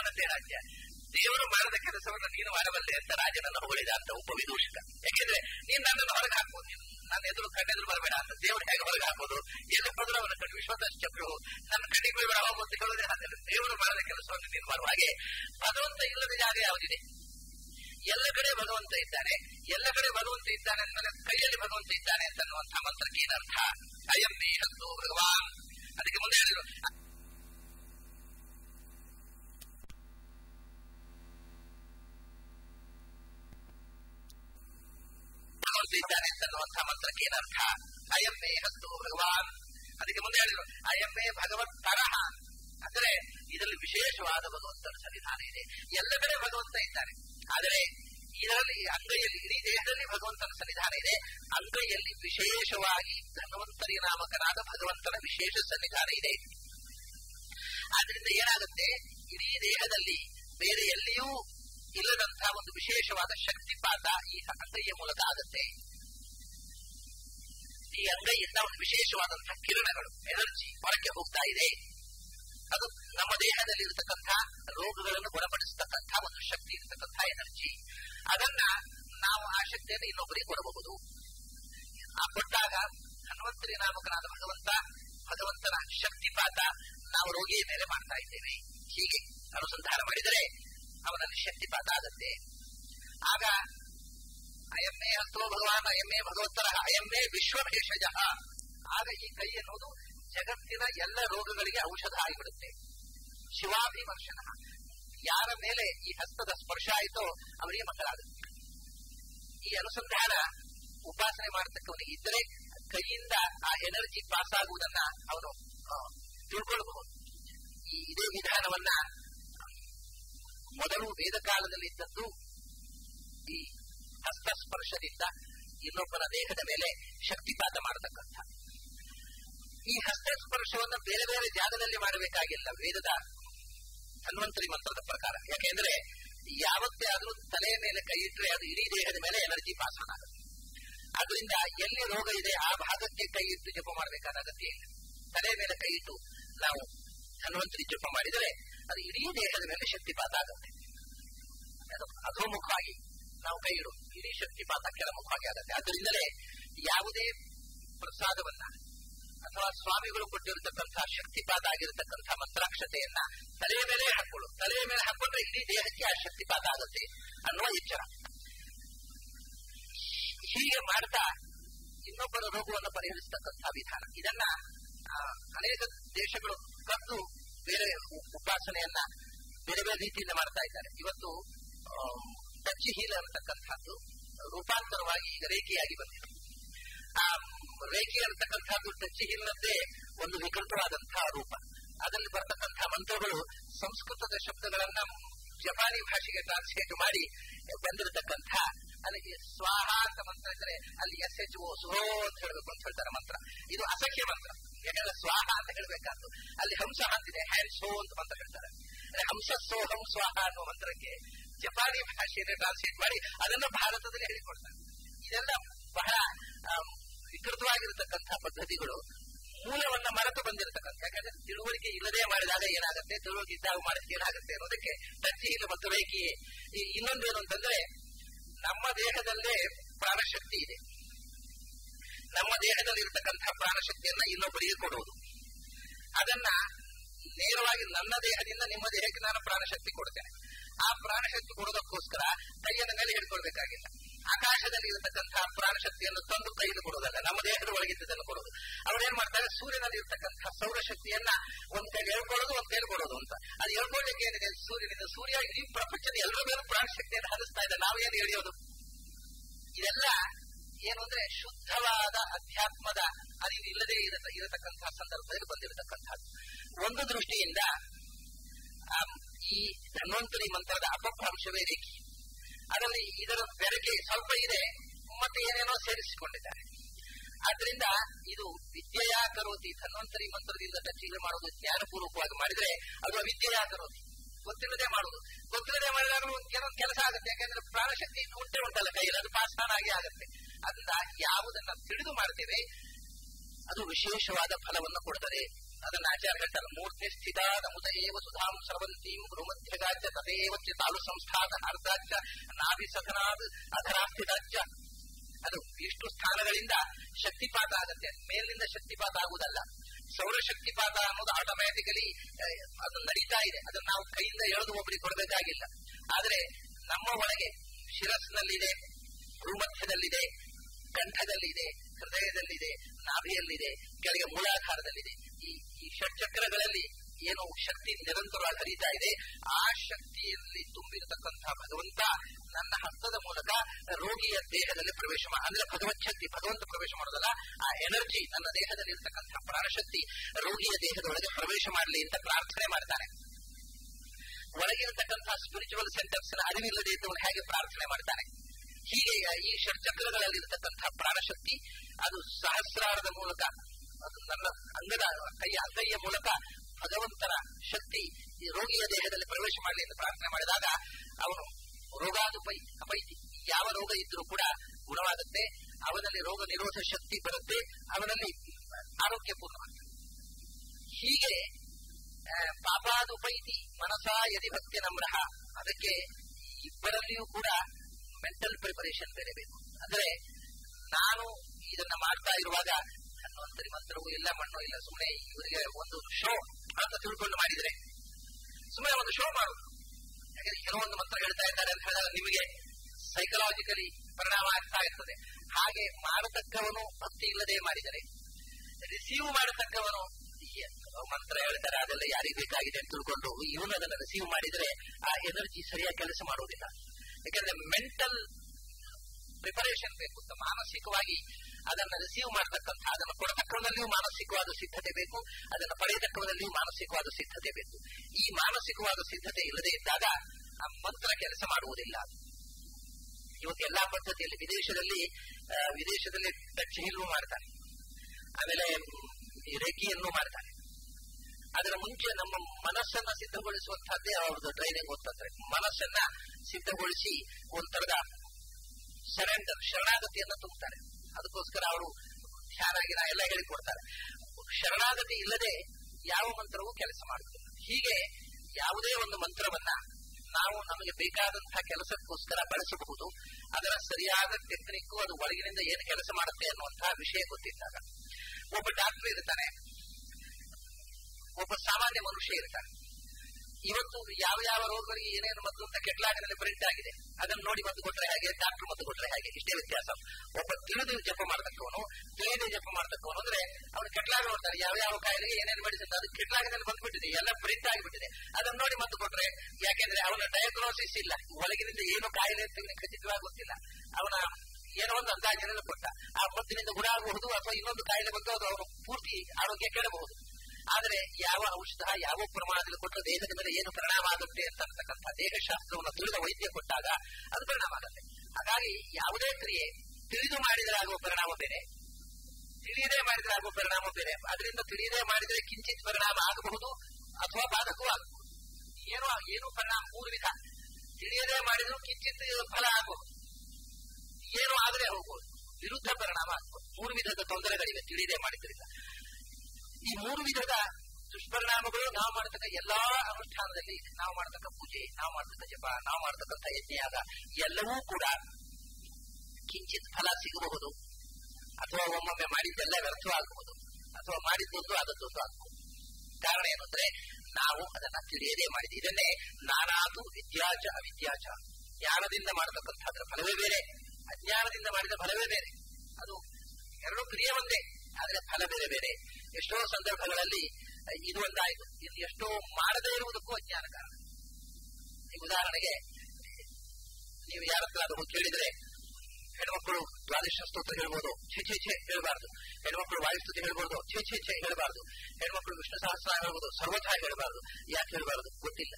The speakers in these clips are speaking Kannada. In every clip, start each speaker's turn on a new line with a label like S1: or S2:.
S1: ನನ್ನದೇ ರಾಜ್ಯ ದೇವರು ಮಾಡಿದ ಕೆಲಸವನ್ನು ನೀನು ಮಾಡಬಲ್ಲೆ ಅಂತ ರಾಜನನ್ನು ಹೊಗಳಿದ ಅಂತ ಒಬ್ಬ ವಿದೂಷಕ ಯಾಕೆಂದ್ರೆ ನೀನು ನನ್ನನ್ನು ಹೊರಗೆ ಹಾಕ್ಬೋದು ನೀನು ನನ್ನ ಎದುರು ಕಣ್ಣೆದುರು ಬರಬೇಡ ಅಂತ ದೇವರು ಹೇಗೆ ಹೊರಗೆ ಹಾಕೋದು ಎಲ್ಲಿ ಬಂದ್ರು ಅವನ ಕಣ್ಣು ವಿಶ್ವದಶ್ಚಕ್ರು ನನ್ನ ಕಣ್ಣಿಗೆ ಬೀಳ್ಬೇಡ ಅವ ಮತ್ತು ಹೇಳೋದೇ ಹಾಗೆ ದೇವರು ಮಾಡಿದ ಕೆಲಸವನ್ನು ನೀನು ಮಾಡುವ ಹಾಗೆ ಭಗವಂತ ಇಲ್ಲದ ಜಾಗ ಯಾವುದಿದೆ ಎಲ್ಲ ಕಡೆ ಭಗವಂತ ಇದ್ದಾನೆ ಎಲ್ಲ ಕಡೆ ಭಗವಂತ ಇದ್ದಾನೆ ಅಂದ್ಮೇಲೆ ಕೈಯಲ್ಲಿ ಭಗವಂತ ಇದ್ದಾನೆ ಅಂತ ಅನ್ನುವಂಥ ಮಂತ್ರಕ್ಕೆ ಏನರ್ಥ ಅಯಂ ಮೇ ಹತ್ತು ಭಗವಾನ್ ಅದಕ್ಕೆ ಮುಂದೆ ಹೇಳಿದ್ರು ಭಗವಂತ ಇದ್ದಾನೆ ಅಂತ ಅನ್ನುವಂಥ ಮಂತ್ರಕ್ಕೆ ಏನರ್ಥ ಅಯಂ ಮೇ ಹತ್ತು ಭಗವಾನ್ ಅದಕ್ಕೆ ಮುಂದೆ ಹೇಳಿದ್ರು ಅಯಂ ಮೇ ಭಗವತ್ ತರಹ ಅಂದ್ರೆ ಇದರಲ್ಲಿ ವಿಶೇಷವಾದ ಭಗವಂತನ ಸನ್ನಿಧಾನ ಇದೆ ಎಲ್ಲ ಕಡೆ ಭಗವಂತ ಇದ್ದಾನೆ ಆದರೆ ಇದರಲ್ಲಿ ಅಂಗೈಯಲ್ಲಿ ಇಡೀ ದೇಹದಲ್ಲಿ ಭಗವಂತನ ಸನ್ನಿಧಾನ ಇದೆ ಅಂಗೈಯಲ್ಲಿ ವಿಶೇಷವಾಗಿ ಧನ್ವಂತರಿ ನಾಮಕನಾದ ಭಗವಂತನ ವಿಶೇಷ ಸನ್ನಿಧಾನ ಇದೆ ಆದ್ರಿಂದ ಏನಾಗುತ್ತೆ ಇಡೀ ದೇಹದಲ್ಲಿ ಬೇರೆ ಎಲ್ಲಿಯೂ ಇಲ್ಲದಂತಹ ಒಂದು ವಿಶೇಷವಾದ ಶಕ್ತಿಪಾತ ಈ ಅಂಗೈಯ ಮೂಲಕ ಆಗುತ್ತೆ ಈ ಅಂಗೈಯಿಂದ ಒಂದು ವಿಶೇಷವಾದಂತಹ ಕಿರಣಗಳು ಎನರ್ಜಿ ಹೊರಕ್ಕೆ ಹೋಗ್ತಾ ಇದೆ ಅದು ನಮ್ಮ ದೇಹದಲ್ಲಿ ಇರತಕ್ಕಂಥ ರೋಗಗಳನ್ನು ಗುಣಪಡಿಸತಕ್ಕಂಥ ಒಂದು ಶಕ್ತಿ ಇರತಕ್ಕಂಥ ಎನರ್ಜಿ ಅದನ್ನ ನಾವು ಆ ಶಕ್ತಿಯನ್ನು ಇನ್ನೊಬ್ಬರಿಗೆ ಕೊಡಬಹುದು ಆ ಕೊಟ್ಟಾಗ ಧನ್ವಂತರಿ ನಾಮಕನಾದ ಭಗವಂತ ಭಗವಂತನ ಶಕ್ತಿಪಾತ ನಾವು ರೋಗಿಯ ಮೇಲೆ ಮಾಡ್ತಾ ಇದ್ದೇವೆ ಹೀಗೆ ಅನುಸಂಧಾನ ಮಾಡಿದರೆ ಅವನಲ್ಲಿ ಶಕ್ತಿಪಾತ ಆಗುತ್ತೆ ಆಗ ಅಯಮ್ಮೇ ಹತ್ತೋ ಭಗವಾನ್ ಅಯಮ್ಮೇ ಭಗವಂತರ ಅಯಮ್ಮೇ ವಿಶ್ವಭೇಷಜ ಆಗ ಈ ಕೈ ಎನ್ನುವುದು ಜಗತ್ತಿನ ಎಲ್ಲ ರೋಗಗಳಿಗೆ ಔಷಧ ಆಗಿಬಿಡುತ್ತೆ ಶಿವಾಭಿಮರ್ಶನ ಯಾರ ಮೇಲೆ ಈ ಹಸ್ತದ ಸ್ಪರ್ಶ ಆಯಿತೋ ಅವರಿಗೆ ಮಕ್ಕಳಾಗುತ್ತೆ ಈ ಅನುಸಂಧಾನ ಉಪಾಸನೆ ಮಾಡತಕ್ಕವನಿಗೆ ಇದ್ದರೆ ಕೈಯಿಂದ ಆ ಎನರ್ಜಿ ಪಾಸ್ ಆಗುವುದನ್ನ ಅವನು ತಿಳ್ಕೊಳ್ಬಹುದು ಈ ಇದೇ ವಿಧಾನವನ್ನ ಮೊದಲು ವೇದ ಕಾಲದಲ್ಲಿ ಇದ್ದದ್ದು ಈ ಹಸ್ತಸ್ಪರ್ಶದಿಂದ ಇನ್ನೊಬ್ಬನ ದೇಹದ ಮೇಲೆ ಶಕ್ತಿಪಾತ ಮಾಡತಕ್ಕಂಥ ಈ ಹಸ್ತಸ್ಪರ್ಶವನ್ನು ಬೇರೆ ಬೇರೆ ಜಾಗದಲ್ಲಿ ಮಾಡಬೇಕಾಗಿಲ್ಲ ವೇದದ ಧನ್ವಂತರಿ ಮಂತ್ರದ ಪ್ರಕಾರ ಯಾಕೆಂದ್ರೆ ಯಾವತ್ತೇ ಆದ್ರೂ ತಲೆಯ ಮೇಲೆ ಕೈ ಇಟ್ಟರೆ ಅದು ಇಡೀ ದೇಹದ ಮೇಲೆ ಎನರ್ಜಿ ಪಾಸ್ ಆಗುತ್ತೆ ಅದರಿಂದ ಎಲ್ಲಿ ರೋಗ ಇದೆ ಆ ಭಾಗಕ್ಕೆ ಕೈ ಇಟ್ಟು ಜಪ ಮಾಡಬೇಕಾದ ಅಗತ್ಯ ಇಲ್ಲ ತಲೆಯ ಮೇಲೆ ಕೈ ಇಟ್ಟು ನಾವು ಧನ್ವಂತರಿ ಜಪ ಮಾಡಿದರೆ ಅದು ಇಡೀ ದೇಹದ ಮೇಲೆ ಶಕ್ತಿಪಾತ ಆಗುತ್ತೆ ಅದು ಅಧೋಮುಖವಾಗಿ ನಾವು ಕೈ ಇಡು ಇಡೀ ಶಕ್ತಿಪಾತ ಕೆಳಮುಖವಾಗಿ ಆಗುತ್ತೆ ಆದ್ದರಿಂದಲೇ ಯಾವುದೇ ಪ್ರಸಾದವನ್ನ ಅಥವಾ ಸ್ವಾಮಿಗಳು ಕೊಟ್ಟಿರತಕ್ಕಂತಹ ಶಕ್ತಿಪಾತ ಆಗಿರತಕ್ಕಂತಹ ಮಂತ್ರಾಕ್ಷತೆಯನ್ನ ತಲೆಯ ಮೇಲೆ ಹಾಕೊಳ್ಳು ತಲೆಯ ಮೇಲೆ ಹಾಕೊಂಡ್ರೆ ಇಡೀ ದೇಹಕ್ಕೆ ಆ ಶಕ್ತಿಪಾತ ಆಗುತ್ತೆ ಅನ್ನುವ ಎಚ್ಚರ ಹೀಗೆ ಮಾಡ್ತಾ ಇನ್ನೊಬ್ಬರ ರೋಗವನ್ನು ಪರಿಹರಿಸತಕ್ಕಂತಹ ವಿಧಾನ ಇದನ್ನ ಅನೇಕ ದೇಶಗಳು ಕದ್ದು ಬೇರೆ ಉಪಾಸನೆಯನ್ನ ಬೇರೆ ಬೇರೆ ರೀತಿಯಿಂದ ಮಾಡ್ತಾ ಇದ್ದಾರೆ ಇವತ್ತು ಟಚ್ ಹೀಲ್ ಅಂತಕ್ಕಂಥದ್ದು ರೂಪಾಂತರವಾಗಿ ಈಗ ರೇಖೆಯಾಗಿ ಬಂದಿದೆ ಆ ರೇಖೆ ಅಂತಕ್ಕಂಥದ್ದು ಟಚ್ ಹೀಲ್ನದ್ದೇ ಒಂದು ವಿಕೃತವಾದಂತಹ ರೂಪ ಅದರಲ್ಲಿ ಬರ್ತಕ್ಕಂತಹ ಮಂತ್ರಗಳು ಸಂಸ್ಕೃತದ ಶಬ್ದಗಳನ್ನ ಜಪಾನಿ ಭಾಷೆಗೆ ಟ್ರಾನ್ಸ್ಲೇಟ್ ಮಾಡಿ ಬಂದಿರತಕ್ಕಂಥ ಅಲ್ಲಿಗೆ ಸ್ವಾಹ ಅಂತ ಮಂತ್ರ ಇದ್ರೆ ಅಲ್ಲಿ ಎಸ್ ಎಚ್ ಓ ಸುಹೋ ಅಂತ ಹೇಳಬೇಕು ಅಂತ ಹೇಳ್ತಾರೆ ಮಂತ್ರ ಇದು ಅಸಖ್ಯ ಮಂತ್ರ ಯಾಕಂದ್ರೆ ಸ್ವಾಹ ಅಂತ ಹೇಳಬೇಕಾದ್ದು ಅಲ್ಲಿ ಹಂಸ ಅಂತಿದೆ ಹ್ಯಾಂಡ್ ಸೋ ಅಂತ ಮಂತ್ರ ಹೇಳ್ತಾರೆ ಹಂಸ ಸೋ ಹಂ ಸ್ವಾಹ ಅನ್ನುವ ಮಂತ್ರಕ್ಕೆ ಜಪಾನಿ ಭಾಷೆಯಲ್ಲಿ ಟ್ರಾನ್ಸ್ಲೇಟ್ ಮಾಡಿ ಅದನ್ನು ಭಾರತದಲ್ಲಿ ಹೇಳಿಕೊಡ್ತಾರೆ ಇದೆಲ್ಲ ಬಹಳ ವಿಕೃತವಾಗಿರತಕ್ಕಂತಹ ಪದ್ಧತಿಗಳು ಮೂಲವನ್ನ ಮರೆತು ಬಂದಿರತಕ್ಕಂಥ ಯಾಕಂದ್ರೆ ತಿಳುವಳಿಕೆ ಇಲ್ಲದೆ ಮಾಡಿದಾಗ ಏನಾಗುತ್ತೆ ತಿಳುವಳಿಕೆ ಇದ್ದಾಗ ಮಾಡಿದ್ರೆ ಏನಾಗುತ್ತೆ ಅನ್ನೋದಕ್ಕೆ ಟಚ್ ಇಲ್ಲ ಮತ್ತು ರೇಖಿ ಇನ್ನೊಂದೇನು ಅಂತಂದ್ರೆ ನಮ್ಮ ದೇಹದಲ್ಲೇ ಪ್ರಾಣಶಕ್ತಿ ಇದೆ ನಮ್ಮ ದೇಹದಲ್ಲಿ ಇರತಕ್ಕಂತಹ ಪ್ರಾಣಶಕ್ತಿಯನ್ನ ಇನ್ನೊಬ್ಬರಿಗೆ ಕೊಡುವುದು ಅದನ್ನ ನೇರವಾಗಿ ನನ್ನ ದೇಹದಿಂದ ನಿಮ್ಮ ದೇಹಕ್ಕೆ ನಾನು ಪ್ರಾಣಶಕ್ತಿ ಕೊಡ್ತೇನೆ ಆ ಪ್ರಾಣಶಕ್ತಿ ಕೊಡೋದಕ್ಕೋಸ್ಕರ ಕೈಯನ್ನು ಮೇಲೆ ಹಿಡ್ಕೊಳ್ಬೇಕಾಗಿಲ್ಲ ಆಕಾಶದಲ್ಲಿ ಇರತಕ್ಕಂತಹ ಪ್ರಾಣಶಕ್ತಿಯನ್ನು ತಂದು ಕೈಯಲ್ಲಿ ಕೊಡೋದಲ್ಲ ನಮ್ಮ ದೇಹದ ಒಳಗಿದ್ದದನ್ನು ಕೊಡೋದು ಅವರೇನ್ ಮಾಡ್ತಾರೆ ಸೂರ್ಯನಲ್ಲಿ ಇರತಕ್ಕಂತಹ ಸೌರಶಕ್ತಿಯನ್ನ ಒಂದ್ ಕೈಲಿ ಹೇಳ್ಕೊಳ್ಳೋದು ಒಂದ್ ಕೈಲಿ ಕೊಡೋದು ಅಂತ ಅದು ಹೇಳ್ಕೊಳ್ಳಿಕ್ಕೆ ಏನಿದೆ ಸೂರ್ಯನಿಂದ ಸೂರ್ಯ ಇಡೀ ಪ್ರಪಂಚದ ಎಲ್ಲರ ಮೇಲೂ ಪ್ರಾಣಶಕ್ತಿಯನ್ನು ಹರಿಸ್ತಾ ಇದೆ ನಾವೇನು ಎಳೆಯೋದು ಇದೆಲ್ಲ ಏನು ಅಂದ್ರೆ ಶುದ್ಧವಾದ ಅಧ್ಯಾತ್ಮದ ಅರಿವು ಇಲ್ಲದೆ ಇರತಕ್ಕಂತಹ ಸಂದರ್ಭದಲ್ಲಿ ಬಂದಿರತಕ್ಕಂಥದ್ದು ಒಂದು ದೃಷ್ಟಿಯಿಂದ ಈ ಧನ್ವಂತರಿ ಮಂತ್ರದ ಅಪಭ್ರಂಶವೇ ರೇಖೆ ಅದರಲ್ಲಿ ಇದರ ಬೆರಕೆ ಸ್ವಲ್ಪ ಇದೆ ಮತ್ತೆ ಏನೇನೋ ಸೇರಿಸಿಕೊಂಡಿದ್ದಾರೆ ಆದ್ರಿಂದ ಇದು ವಿದ್ಯೆಯಾ ಕರೋತಿ ಧನ್ವಂತರಿ ಮಂತ್ರದಿಂದ ಟಚೀಲ ಮಾಡೋದು ಜ್ಞಾನಪೂರ್ವಕವಾಗಿ ಮಾಡಿದ್ರೆ ಅದು ಅವಿದ್ಯೆಯಾ ಕರೋತಿ ಗೊತ್ತಿಲ್ಲದೆ ಮಾಡುದು ಗೊತ್ತಿಲ್ಲದೆ ಮಾಡಿದಾಗ ಏನೋ ಕೆಲಸ ಆಗುತ್ತೆ ಯಾಕಂದ್ರೆ ಪ್ರಾಣಶಕ್ತಿ ಉಂಟೆ ಉಂಟಲ್ಲ ಕೈಯಲ್ಲಿ ಅದು ಪಾಸ್ತಾನ ಆಗಿ ಆಗುತ್ತೆ ಅದರಿಂದ ಯಾವುದನ್ನ ತಿಳಿದು ಮಾಡ್ತೇವೆ ಅದು ವಿಶೇಷವಾದ ಫಲವನ್ನು ಕೊಡ್ತದೆ ಅದನ್ನ ಆಚಾರ್ಯ ಹೇಳ್ತಾರೆ ಮೂರ್ತಿ ಸ್ಥಿತ ನಮುದ ಏವ ಸುಧಾಂ ಸ್ರವಂತೀಂ ಭ್ರೂಮಧ್ಯಗಾಚ್ಯ ತದೇವ ಚ ತಾಲು ಸಂಸ್ಥಾತ ಅರ್ಧಾಚ್ಯ ನಾಭಿ ಸಧನಾದ್ ಅಧರಾಸ್ಥಿತಾಚ್ಯ ಅದು ಇಷ್ಟು ಸ್ಥಾನಗಳಿಂದ ಶಕ್ತಿಪಾತ ಆಗತ್ತೆ ಮೇಲಿನಿಂದ ಶಕ್ತಿಪಾತ ಆಗುವುದಲ್ಲ ಸೌರಶಕ್ತಿಪಾತ ಅನ್ನೋದು ಆಟೋಮ್ಯಾಟಿಕಲಿ ಅದು ನಡೀತಾ ಇದೆ ಅದನ್ನ ನಾವು ಕೈಯಿಂದ ಎಳೆದು ಒಬ್ಬರಿಗೆ ಕೊಡಬೇಕಾಗಿಲ್ಲ ಆದ್ರೆ ನಮ್ಮ ಒಳಗೆ ಶಿರಸ್ನಲ್ಲಿದೆ ಭೂಮಧ್ಯದಲ್ಲಿದೆ ಕಂಠದಲ್ಲಿದೆ ಹೃದಯದಲ್ಲಿದೆ ನಾಭಿಯಲ್ಲಿದೆ ಕೆಳಗೆ ಮೂಲಾಧಾರದಲ್ಲಿದೆ ಈ ಈ ಷಟ್ಚಕ್ರಗಳಲ್ಲಿ ಏನು ಶಕ್ತಿ ನಿರಂತರವಾಗಿ ಹರಿತಾ ಇದೆ ಆ ಶಕ್ತಿಯಲ್ಲಿ ತುಂಬಿರತಕ್ಕಂತಹ ಭಗವಂತ ನನ್ನ ಹಸ್ತದ ಮೂಲಕ ರೋಗಿಯ ದೇಹದಲ್ಲಿ ಪ್ರವೇಶ ಮಾ ಅಂದ್ರೆ ಭಗವತ್ ಶಕ್ತಿ ಭಗವಂತ ಪ್ರವೇಶ ಮಾಡೋದಲ್ಲ ಆ ಎನರ್ಜಿ ನನ್ನ ದೇಹದಲ್ಲಿ ಇರತಕ್ಕಂತಹ ಪ್ರಾಣಶಕ್ತಿ ರೋಗಿಯ ದೇಹದೊಳಗೆ ಪ್ರವೇಶ ಮಾಡಲಿ ಅಂತ ಪ್ರಾರ್ಥನೆ ಮಾಡ್ತಾನೆ ಒಳಗಿರತಕ್ಕಂತಹ ಸ್ಪಿರಿಚುವಲ್ ಸೆಂಟರ್ಸ್ ಅರಿವಿಲ್ಲದೆ ಇದ್ದವನು ಹೇಗೆ ಪ್ರಾರ್ಥನೆ ಮಾಡ್ತಾನೆ ಹೀಗೆ ಈ ಷಟ್ಚಕ್ರಗಳಲ್ಲಿ ಇರತಕ್ಕಂತಹ ಪ್ರಾಣಶಕ್ತಿ ಅದು ಸಹಸ್ರಾರದ ಮೂಲಕ ಅದು ನನ್ನ ಅಂಗದ ಕೈಯ ಅಂಗೈಯ ಮೂಲಕ ಭಗವಂತನ ಶಕ್ತಿ ಈ ರೋಗಿಯ ದೇಹದಲ್ಲಿ ಪ್ರವೇಶ ಮಾಡಲಿ ಎಂದು ಪ್ರಾರ್ಥನೆ ಮಾಡಿದಾಗ ಅವನು ರೋಗಾದುಪೈ ಅಪೈತಿ ಯಾವ ರೋಗ ಇದ್ರೂ ಕೂಡ ಗುಣವಾಗುತ್ತೆ ಅವನಲ್ಲಿ ರೋಗ ನಿರೋಧ ಶಕ್ತಿ ಬರುತ್ತೆ ಅವನಲ್ಲಿ ಆರೋಗ್ಯಪೂರ್ಣವಾಗುತ್ತೆ ಹೀಗೆ ಪಾಪಾದುಪೈತಿ ಮನಸ ಯದಿ ಭಕ್ತಿ ನಮ್ರಹ ಅದಕ್ಕೆ ಇಬ್ಬರಲ್ಲಿಯೂ ಕೂಡ ಮೆಂಟಲ್ ಪ್ರಿಪರೇಷನ್ ಬೇರೆ ಬೇಕು ಅಂದ್ರೆ ನಾನು ಇದನ್ನ ಮಾಡ್ತಾ ಇರುವಾಗ ಹನುಮಂತರಿ ಮಂತ್ರವೂ ಇಲ್ಲ ಮಣ್ಣು ಇಲ್ಲ ಸುಮ್ಮನೆ ಇವರಿಗೆ ಒಂದು ಶೋ ಅಂತ ತಿಳ್ಕೊಂಡು ಮಾಡಿದ್ರೆ ಸುಮ್ಮನೆ ಒಂದು ಶೋ ಮಾಡುದು ಯಾಕಂದ್ರೆ ಕೆಲವೊಂದು ಮಂತ್ರ ಹೇಳ್ತಾ ಇದ್ದಾರೆ ಅಂತ ಹೇಳಿದಾಗ ನಿಮಗೆ ಸೈಕಲಾಜಿಕಲಿ ಪರಿಣಾಮ ಆಗ್ತಾ ಇರ್ತದೆ ಹಾಗೆ ಮಾಡತಕ್ಕವನು ಭಕ್ತಿ ಇಲ್ಲದೆ ಮಾಡಿದರೆ ರಿಸೀವ್ ಮಾಡತಕ್ಕವನು ಮಂತ್ರ ಹೇಳ್ತಾರೆ ಅದೆಲ್ಲ ಯಾರಿಗೆ ಬೇಕಾಗಿದೆ ಅಂತ ತಿಳ್ಕೊಂಡು ಇವನು ಅದನ್ನ ರಿಸೀವ್ ಮಾಡಿದ್ರೆ ಆ ಎನರ್ಜಿ ಸರಿಯಾಗಿ ಕೆಲಸ ಮಾಡುವುದಿಲ್ಲ ಯಾಕಂದ್ರೆ ಮೆಂಟಲ್ ಪ್ರಿಪರೇಷನ್ ಬೇಕು ಮಾನಸಿಕವಾಗಿ ಅದನ್ನ ರಿಸೀವ್ ಮಾಡತಕ್ಕಂಥ ಅದನ್ನು ಕೊಡತಕ್ಕವನಲ್ಲಿಯೂ ಮಾನಸಿಕವಾದ ಸಿದ್ಧತೆ ಬೇಕು ಅದನ್ನು ಪಡೆಯತಕ್ಕವನಲ್ಲಿಯೂ ಮಾನಸಿಕವಾದ ಸಿದ್ಧತೆ ಬೇಕು ಈ ಮಾನಸಿಕವಾದ ಸಿದ್ಧತೆ ಇಲ್ಲದೆ ಇದ್ದಾಗ ಆ ಮಂತ್ರ ಕೆಲಸ ಮಾಡುವುದಿಲ್ಲ ಇವತ್ತು ಎಲ್ಲಾ ಪದ್ಧತಿಯಲ್ಲಿ ವಿದೇಶದಲ್ಲಿ ವಿದೇಶದಲ್ಲಿ ಟಚ್ ಹಿಲ್ಲು ಮಾಡ್ತಾರೆ ಆಮೇಲೆ ರೇಖಿಯನ್ನು ಮಾಡ್ತಾರೆ ಅದರ ಮುಂಚೆ ನಮ್ಮ ಮನಸ್ಸನ್ನ ಸಿದ್ಧಗೊಳಿಸುವಂತಹದ್ದೇ ಅವ್ರದ್ದು ಟ್ರೈನಿಂಗ್ ಅಂತಂದ್ರೆ ಮನಸ್ಸನ್ನ ಸಿದ್ಧಗೊಳಿಸಿ ಒಂಥರದ ಸರೆಂಡರ್ ಶರಣಾಗತಿಯನ್ನ ತುಂಬುತ್ತಾರೆ ಅದಕ್ಕೋಸ್ಕರ ಅವರು ಧ್ಯಾನ ಗಿನ ಎಲ್ಲ ಹೇಳಿಕೊಡ್ತಾರೆ ಶರಣಾಗತಿ ಇಲ್ಲದೆ ಯಾವ ಮಂತ್ರವೂ ಕೆಲಸ ಮಾಡುತ್ತಿಲ್ಲ ಹೀಗೆ ಯಾವುದೇ ಒಂದು ಮಂತ್ರವನ್ನ ನಾವು ನಮಗೆ ಬೇಕಾದಂತಹ ಕೆಲಸಕ್ಕೋಸ್ಕರ ಬಳಸಬಹುದು ಅದರ ಸರಿಯಾದ ಟೆಕ್ನಿಕ್ ಅದು ಒಳಗಿನಿಂದ ಏನು ಕೆಲಸ ಮಾಡುತ್ತೆ ಅನ್ನುವಂತಹ ವಿಷಯ ಗೊತ್ತಿದ್ದಾಗ ಒಬ್ಬ ಡಾಕ್ಟರ್ ಇರ್ತಾನೆ ಒಬ್ಬ ಸಾಮಾನ್ಯ ಮನುಷ್ಯ ಇರ್ತಾನೆ ಇವತ್ತು ಯಾವ ಯಾವ ರೋಗಗಳಿಗೆ ಏನೇನು ಮದ್ದು ಅಂತ ಕೆಟ್ಲಾಗದಲ್ಲಿ ಪ್ರಿಂಟ್ ಆಗಿದೆ ಅದನ್ನು ನೋಡಿ ಮದ್ದು ಕೊಟ್ಟರೆ ಹಾಗೆ ಡಾಕ್ಟರ್ ಮದ್ದು ಕೊಟ್ಟರೆ ಹಾಗೆ ಇಷ್ಟೇ ವ್ಯತ್ಯಾಸ ಒಬ್ಬ ತಿಳಿದು ಜಪ ಮಾಡತಕ್ಕವನು ತಿಳಿದು ಜಪ ಮಾಡತಕ್ಕವನು ಅಂದ್ರೆ ಅವನು ಕೆಟ್ಲಾಗ ನೋಡ್ತಾರೆ ಯಾವ ಯಾವ ಕಾಯಿಲೆಗೆ ಏನೇನು ಮೆಡಿಸಿನ್ ಅದು ಕೆಟ್ಲಾಗದಲ್ಲಿ ಬಂದ್ಬಿಟ್ಟಿದೆ ಎಲ್ಲ ಪ್ರಿಂಟ್ ಆಗಿಬಿಟ್ಟಿದೆ ಅದನ್ನು ನೋಡಿ ಮದ್ದು ಕೊಟ್ರೆ ಯಾಕೆಂದ್ರೆ ಅವನ ಡಯಾಗ್ನೋಸಿಸ್ ಇಲ್ಲ ಒಳಗಿನಿಂದ ಏನು ಕಾಯಿಲೆ ಅಂತ ಖಚಿತವಾಗಿ ಗೊತ್ತಿಲ್ಲ ಅವನ ಏನೋ ಒಂದು ಅಂದಾಜಿನಲ್ಲಿ ಕೊಟ್ಟ ಆ ಮದ್ದಿನಿಂದ ಗುಣ ಆಗಬಹುದು ಅಥವಾ ಇನ್ನೊಂದು ಕಾಯಿಲೆ ಬಂದು ಅದು ಅವನು ಪೂರ್ತಿ ಆರೋಗ್ಯ ಕೆಡಬಹುದು ಆದರೆ ಯಾವ ಔಷಧ ಯಾವ ಪ್ರಮಾಣದಲ್ಲಿ ಕೊಟ್ಟರೆ ದೇಹದ ಮೇಲೆ ಏನು ಪರಿಣಾಮ ಆಗುತ್ತೆ ಅಂತಕ್ಕಂಥ ದೇಹಶಾಸ್ತ್ರವನ್ನು ತಿಳಿದ ವೈದ್ಯ ಕೊಟ್ಟಾಗ ಅದು ಪರಿಣಾಮ ಆಗುತ್ತೆ ಹಾಗಾಗಿ ಯಾವುದೇ ಕ್ರಿಯೆ ತಿಳಿದು ಮಾಡಿದರೆ ಆಗುವ ಪರಿಣಾಮ ಬೇರೆ ತಿಳಿಯದೇ ಮಾಡಿದರೆ ಆಗುವ ಪರಿಣಾಮ ಬೇರೆ ಅದರಿಂದ ತಿಳಿಯದೇ ಮಾಡಿದರೆ ಕಿಂಚಿತ್ ಪರಿಣಾಮ ಆಗಬಹುದು ಅಥವಾ ಬಾಧಕವೂ ಆಗಬಹುದು ಏನೋ ಏನು ಪರಿಣಾಮ ಮೂರು ವಿಧ ತಿಳಿಯದೇ ಮಾಡಿದ್ರು ಕಿಂಚಿತ್ ಫಲ ಆಗಬಹುದು ಏನು ಆದರೆ ಹೋಗ್ಬೋದು ವಿರುದ್ಧ ಪರಿಣಾಮ ಆಗ್ಬೋದು ಮೂರು ವಿಧದ ತೊಂದರೆಗಳಿವೆ ತಿಳಿಯದೇ ಮಾಡಿದ್ರಿಂದ ಈ ಮೂರು ವಿಧದ ದುಷ್ಪರಿಣಾಮಗಳು ನಾವು ಮಾಡತಕ್ಕ ಎಲ್ಲಾ ಅನುಷ್ಠಾನದಲ್ಲಿ ನಾವು ಮಾಡತಕ್ಕ ಪೂಜೆ ನಾವು ಮಾಡತಕ್ಕ ಜಪ ನಾವು ಮಾಡತಕ್ಕಂಥ ಯಜ್ಞಯಾಗ ಎಲ್ಲವೂ ಕೂಡ ಕಿಂಚಿತ್ ಫಲ ಸಿಗಬಹುದು ಅಥವಾ ಒಮ್ಮೊಮ್ಮೆ ಮಾಡಿದ್ದೆಲ್ಲ ವ್ಯರ್ಥವಾಗಬಹುದು ಅಥವಾ ಮಾಡಿದ್ದೊಂದು ಆದದ್ದೊಂದು ಆಗಬಹುದು ಕಾರಣ ಏನು ಅಂದ್ರೆ ನಾವು ಅದನ್ನ ತಿಳಿಯದೇ ಮಾಡಿದ್ವಿ ಇದನ್ನೇ ನಾನಾತು ವಿದ್ಯಾಚ ಅವಿದ್ಯಾಚ ಜ್ಞಾನದಿಂದ ಮಾಡತಕ್ಕಂಥದ್ರ ಫಲವೇ ಬೇರೆ ಅಜ್ಞಾನದಿಂದ ಮಾಡಿದ ಫಲವೇ ಬೇರೆ ಅದು ಎರಡು ಕ್ರಿಯೆ ಒಂದೇ ಆದ್ರೆ ಫಲ ಬೇರೆ ಬೇರೆ ಎಷ್ಟೋ ಸಂದರ್ಭಗಳಲ್ಲಿ ಇದು ಒಂದಾಯಿತು ಇದು ಎಷ್ಟೋ ಮಾಡದೇ ಇರುವುದಕ್ಕೂ ಅಜ್ಞಾನ ಕಾರಣ ಈ ಉದಾಹರಣೆಗೆ ನೀವು ಯಾರ ಹತ್ರ ಅದು ಕೇಳಿದ್ರೆ ಹೆಣ್ಮಕ್ಳು ದ್ವಾದಶ ಸ್ತೋತ್ರ ಹೇಳ್ಬೋದು ಛೇ ಛೇ ಛೇ ಹೇಳಬಾರ್ದು ಹೆಣ್ಮಕ್ಳು ವಾಯುಸ್ತುತಿ ಹೇಳ್ಬೋದು ಛೇ ಛೇ ಛೇ ಹೇಳಬಾರ್ದು ಹೆಣ್ಮಕ್ಳು ವಿಷ್ಣು ಸಹಸ್ರ ಹೇಳ್ಬೋದು ಸರ್ವಥಾ ಹೇಳಬಾರ್ದು ಯಾಕೆ ಹೇಳಬಾರ್ದು ಗೊತ್ತಿಲ್ಲ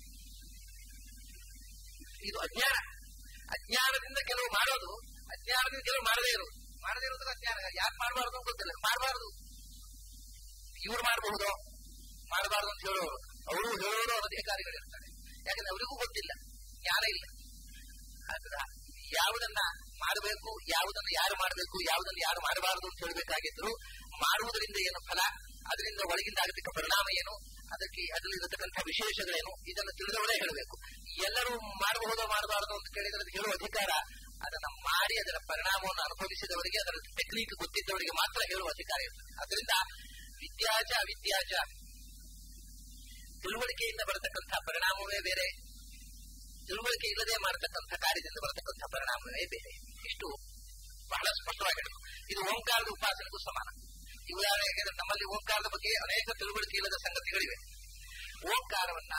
S1: ಇದು ಅಜ್ಞಾನ ಅಜ್ಞಾನದಿಂದ ಕೆಲವು ಮಾಡೋದು ಅಜ್ಞಾನದಿಂದ ಕೆಲವು ಮಾಡದೇ ಇರುವುದು ಮಾಡದೇ ಇರೋದು ಅಜ್ಞಾನ ಯಾಕೆ ಮಾಡಬಾರ್ದು ಗೊತ್ತಿಲ್ಲ ಮಾಡಬಾರ್ದು ಇವ್ರು ಮಾಡಬಹುದು ಮಾಡಬಾರ್ದು ಅಂತ ಹೇಳೋರು ಅವರು ಹೇಳೋರು ಅವ್ರ ಅಧಿಕಾರಿಗಳಿರ್ತಾರೆ ಯಾಕಂದ್ರೆ ಅವರಿಗೂ ಗೊತ್ತಿಲ್ಲ ಜ್ಞಾನ ಇಲ್ಲ ಆದ್ರ ಯಾವುದನ್ನ ಮಾಡಬೇಕು ಯಾವುದನ್ನು ಯಾರು ಮಾಡಬೇಕು ಯಾವುದನ್ನು ಯಾರು ಮಾಡಬಾರದು ಅಂತ ಹೇಳಬೇಕಾಗಿದ್ರು ಮಾಡುವುದರಿಂದ ಏನು ಫಲ ಅದರಿಂದ ಒಳಗಿಂದ ಆಗತಕ್ಕ ಪರಿಣಾಮ ಏನು ಅದಕ್ಕೆ ಅದರಲ್ಲಿರತಕ್ಕಂಥ ವಿಶೇಷಗಳೇನು ಇದನ್ನು ತಿಳಿದವರೇ ಹೇಳಬೇಕು ಎಲ್ಲರೂ ಮಾಡಬಹುದೋ ಮಾಡಬಾರದು ಅಂತ ಕೇಳಿದ್ರೆ ಅದು ಹೇಳುವ ಅಧಿಕಾರ ಅದನ್ನ ಮಾಡಿ ಅದರ ಪರಿಣಾಮವನ್ನು ಅನುಭವಿಸಿದವರಿಗೆ ಅದರ ಟೆಕ್ನಿಕ್ ಗೊತ್ತಿದ್ದವರಿಗೆ ಮಾತ್ರ ಹೇಳುವ ಅಧಿಕಾರ ಇರ್ತದೆ ಅದರಿಂದ ವಿದ್ಯಾಜ ಅವಿದ್ಯಾಜ ತಿಳುವಳಿಕೆಯಿಂದ ಬರತಕ್ಕಂಥ ಪರಿಣಾಮವೇ ಬೇರೆ ತಿಳುವಳಿಕೆ ಇಲ್ಲದೆ ಮಾಡತಕ್ಕಂಥ ಕಾರ್ಯದಿಂದ ಬರತಕ್ಕಂಥ ಪರಿಣಾಮವೇ ಬೇರೆ ಇಷ್ಟು ಬಹಳ ಸ್ಪಷ್ಟವಾಗಿ ಹೇಳಬೇಕು ಇದು ಓಂಕಾರದ ಉಪಾಸನೆಗೂ ಸಮಾನ ಈ ಉದಾಹರಣೆಗೆ ನಮ್ಮಲ್ಲಿ ಓಂಕಾರದ ಬಗ್ಗೆ ಅನೇಕ ತಿಳುವಳಿಕೆ ಇಲ್ಲದ ಸಂಗತಿಗಳಿವೆ ಓಂಕಾರವನ್ನ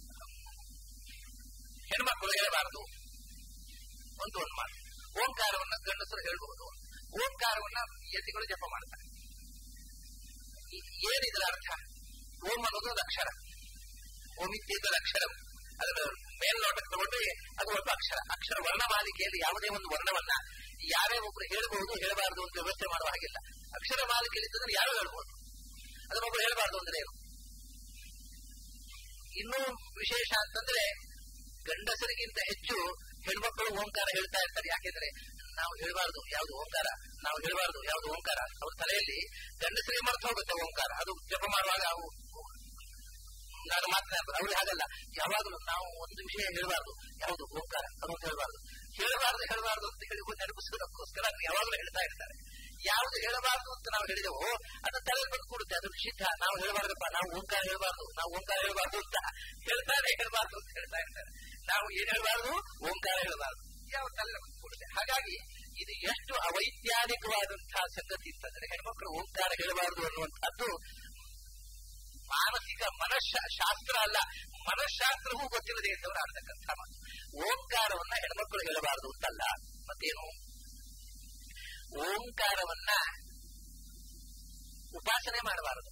S1: ಹೆಣ್ಮಕ್ಕಳು ಹೇಳಬಾರದು ಒಂದು ಒಂದು ಮಾತು ಓಂಕಾರವನ್ನ ಗಂಡಸರು ಹೇಳಬಹುದು ಓಂಕಾರವನ್ನ ಯತಿಗಳು ಜಪ ಮಾಡ್ತಾರೆ ಏನಿದರ ಅರ್ಥ ಓಂ ಅನ್ನೋದು ಒಂದು ಅಕ್ಷರ ಓಮಿತ್ಯದ ಅಕ್ಷರ ಅದರ ಮೇಲ್ನೋಟಕ್ಕೆ ತಗೊಂಡ್ರೆ ಅದು ಒಂದು ಅಕ್ಷರ ಅಕ್ಷರ ವರ್ಣಮಾಲಿಕೆಯಲ್ಲಿ ಯಾವುದೇ ಒಂದು ವರ್ಣವನ್ನ ಯಾರೇ ಒಬ್ರು ಹೇಳಬಹುದು ಹೇಳಬಾರದು ಅಂತ ವ್ಯವಸ್ಥೆ ಮಾಡುವ ಹಾಗಿಲ್ಲ ಅಕ್ಷರ ಮಾಲಿಕೆಯಲ್ಲಿ ಇದ್ದದ್ರೆ ಯಾರು ಹೇಳ್ಬೋದು ಅದನ್ನೊಬ್ರು ಹೇಳಬಾರದು ಅಂದ್ರೆ ಏನು ಇನ್ನೂ ವಿಶೇಷ ಅಂತಂದ್ರೆ ಗಂಡಸರಿಗಿಂತ ಹೆಚ್ಚು ಹೆಣ್ಮಕ್ಕಳು ಓಂಕಾರ ಹೇಳ್ತಾ ಇರ್ತಾರೆ ಯಾಕೆಂದ್ರೆ ನಾವು ಹೇಳಬಾರ್ದು ಯಾವ್ದು ಓಂಕಾರ ನಾವು ಹೇಳಬಾರ್ದು ಯಾವ್ದು ಓಂಕಾರ ಅವ್ರ ತಲೆಯಲ್ಲಿ ಗಂಡಸರಿಗೆ ಮರ್ತು ಹೋಗುತ್ತೆ ಓಂಕಾರ ಅದು ಜಪ ಮಾಡುವಾಗ ಅವು ನಾನು ಮಾತನಾಡ್ಬೋದು ಅವ್ರಿಗೆ ಹಾಗಲ್ಲ ಯಾವಾಗಲೂ ನಾವು ಒಂದು ವಿಷಯ ಹೇಳಬಾರ್ದು ಯಾವುದು ಓಂಕಾರ ಅದೊಂದು ಹೇಳಬಾರ್ದು ಹೇಳಬಾರ್ದು ಹೇಳಬಾರ್ದು ಅಂತ ಹೇಳಿ ನೆನಪಿಸೋದಕ್ಕೋಸ್ಕರ ಯಾವಾಗಲೂ ಹೇಳ್ತಾ ಇರ್ತಾರೆ ಯಾವುದು ಹೇಳಬಾರ್ದು ಅಂತ ನಾವು ಹೇಳಿದೆವೋ ಅದು ತಲೆಯಲ್ಲಿ ಬಂದು ಕೂಡುತ್ತೆ ಅದು ನಿಷಿದ್ಧ ನಾವು ಹೇಳಬಾರ್ದಪ್ಪ ನಾವು ಓಂಕಾರ ಹೇಳಬಾರ್ದು ನಾವು ಓಂಕಾರ ಹೇಳಬಾರ್ದು ಅಂತ ಹೇಳ್ತಾರೆ ಹೇಳಬಾರ್ದು ಅಂತ ಹೇಳ್ತಾ ಇರ್ತಾರೆ ನಾವು ಏನ್ ಹೇಳಬಾರ್ದು ಓಂಕಾರ ಹೇಳಬಾರ್ದು ಯಾವ ತಲೆ ಕೂಡುತ್ತೆ ಹಾಗಾಗಿ ಇದು ಎಷ್ಟು ಅವೈಜ್ಞಾನಿಕವಾದಂತಹ ಸಂಗತಿ ಅಂತಂದ್ರೆ ಹೆಣ್ಮಕ್ಳು ಓಂಕಾರ ಹೇಳಬಾರ್ದು ಅನ್ನುವಂಥದ್ದು ಮಾನಸಿಕ ಮನಃಶಾಸ್ತ್ರ ಅಲ್ಲ ಮನಃಶಾಸ್ತ್ರವೂ ಗೊತ್ತಿಲ್ಲದೆ ಇದ್ದವರು ಆಡ್ತಕ್ಕಂಥ ಮಾತು ಓಂಕಾರವನ್ನ ಹೆಣ್ಮಕ್ಳು ಹೇಳಬಾರದು ಅಂತಲ್ಲ ಮತ್ತೇನು ಓಂಕಾರವನ್ನ ಉಪಾಸನೆ ಮಾಡಬಾರದು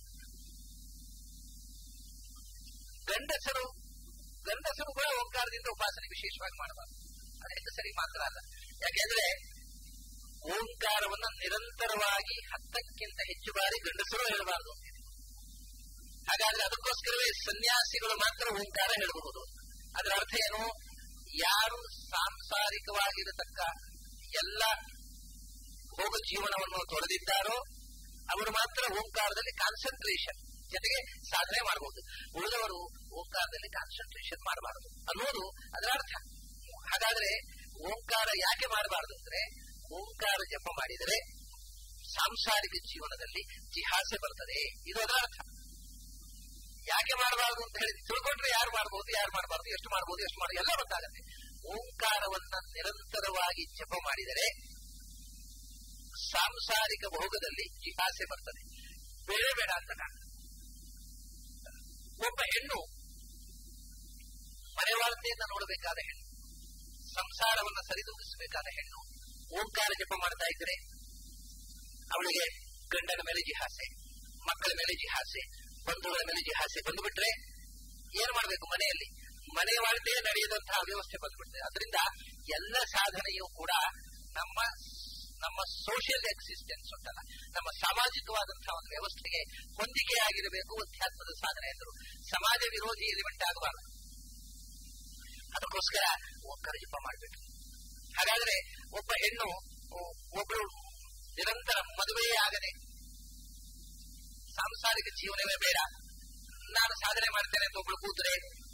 S1: ಗಂಡಸರು ಗಂಡಸರು ಕೂಡ ಓಂಕಾರದಿಂದ ಉಪಾಸನೆ ವಿಶೇಷವಾಗಿ ಮಾಡಬಾರದು ಅದರಿಂದ ಸರಿ ಮಾತ್ರ ಅಲ್ಲ ಯಾಕೆಂದ್ರೆ ಓಂಕಾರವನ್ನ ನಿರಂತರವಾಗಿ ಹತ್ತಕ್ಕಿಂತ ಹೆಚ್ಚು ಬಾರಿ ಗಂಡಸರು ಹೇಳಬಾರದು ಹಾಗಾದ್ರೆ ಅದಕ್ಕೋಸ್ಕರವೇ ಸನ್ಯಾಸಿಗಳು ಮಾತ್ರ ಓಂಕಾರ ಹೇಳಬಹುದು ಅದರ ಅರ್ಥ ಏನು ಯಾರು ಸಾಂಸಾರಿಕವಾಗಿರತಕ್ಕ ಎಲ್ಲ ಭೋಗ ಜೀವನವನ್ನು ತೊಳೆದಿದ್ದಾರೋ ಅವರು ಮಾತ್ರ ಓಂಕಾರದಲ್ಲಿ ಕಾನ್ಸಂಟ್ರೇಷನ್ ಜೊತೆಗೆ ಸಾಧನೆ ಮಾಡಬಹುದು ಉಳಿದವರು ಓಂಕಾರದಲ್ಲಿ ಕಾನ್ಸಂಟ್ರೇಷನ್ ಮಾಡಬಾರದು ಅನ್ನೋದು ಅದರ ಅರ್ಥ ಹಾಗಾದ್ರೆ ಓಂಕಾರ ಯಾಕೆ ಮಾಡಬಾರದು ಅಂದ್ರೆ ಓಂಕಾರ ಜಪ ಮಾಡಿದರೆ ಸಾಂಸಾರಿಕ ಜೀವನದಲ್ಲಿ ಜಿಹಾಸೆ ಬರ್ತದೆ ಇದು ಅದರ ಅರ್ಥ ಯಾಕೆ ಮಾಡಬಾರದು ಅಂತ ಹೇಳಿ ತಿಳ್ಕೊಂಡ್ರೆ ಯಾರು ಮಾಡಬಹುದು ಯಾರು ಮಾಡಬಾರದು ಎಷ್ಟು ಮಾಡಬಹುದು ಎಷ್ಟು ಮಾಡಬಹುದು ಎಲ್ಲ ಗೊತ್ತಾಗುತ್ತೆ ಓಂಕಾರವನ್ನ ನಿರಂತರವಾಗಿ ಜಪ ಮಾಡಿದರೆ ಸಾಂಸಾರಿಕ ಭೋಗದಲ್ಲಿ ಜಿಹಾಸೆ ಬರ್ತದೆ ಬೇಡ ಬೇಡ ಅಂತ ಕಾಣ್ತದೆ ಒಬ್ಬ ಹೆಣ್ಣು ಮನೆವಾಳತೆಯನ್ನ ನೋಡಬೇಕಾದ ಹೆಣ್ಣು ಸಂಸಾರವನ್ನ ಸರಿದೂಗಿಸಬೇಕಾದ ಹೆಣ್ಣು ಓಂಕಾರ ಜಪ ಮಾಡ್ತಾ ಇದ್ರೆ ಅವಳಿಗೆ ಗಂಡನ ಮೇಲೆ ಜಿಹಾಸೆ ಮಕ್ಕಳ ಮೇಲೆ ಜಿಹಾಸೆ ಬಂಧುಗಳ ಮೇಲೆ ಜಿಹಾಸೆ ಬಂದುಬಿಟ್ರೆ ಏನ್ ಮಾಡ್ಬೇಕು ಮನೆಯಲ್ಲಿ ಮನೆ ವಾಳ್ತೆ ನಡೆಯದಂತಹ ವ್ಯವಸ್ಥೆ ಬಂದ್ಬಿಡ್ತದೆ ಅದರಿಂದ ಎಲ್ಲ ಸಾಧನೆಯೂ ಕೂಡ ನಮ್ಮ ನಮ್ಮ ಸೋಷಿಯಲ್ ಎಕ್ಸಿಸ್ಟೆನ್ಸ್ ಉಂಟಲ್ಲ ನಮ್ಮ ಸಾಮಾಜಿಕವಾದಂತಹ ಒಂದು ವ್ಯವಸ್ಥೆಗೆ ಹೊಂದಿಕೆಯಾಗಿರಬೇಕು ಅಧ್ಯಾತ್ಮದ ಸಾಧನೆ ಎಂದರು ಸಮಾಜ ವಿರೋಧಿ ಎಲಿಮೆಂಟ್ ಆಗಬಾರದು ಅದಕ್ಕೋಸ್ಕರ ಓಂಕಾರ ಜಪ ಮಾಡಬೇಕು ಹಾಗಾದ್ರೆ ಒಬ್ಬ ಹೆಣ್ಣು ಒಬ್ಬಳು ನಿರಂತರ ಮದುವೆಯೇ ಆಗದೆ ಸಾಂಸಾರಿಕ ಜೀವನವೇ ಬೇಡ ನಾನು ಸಾಧನೆ ಮಾಡ್ತೇನೆ ಅಂತ ಒಬ್ಳು ಕೂತ್ರೆ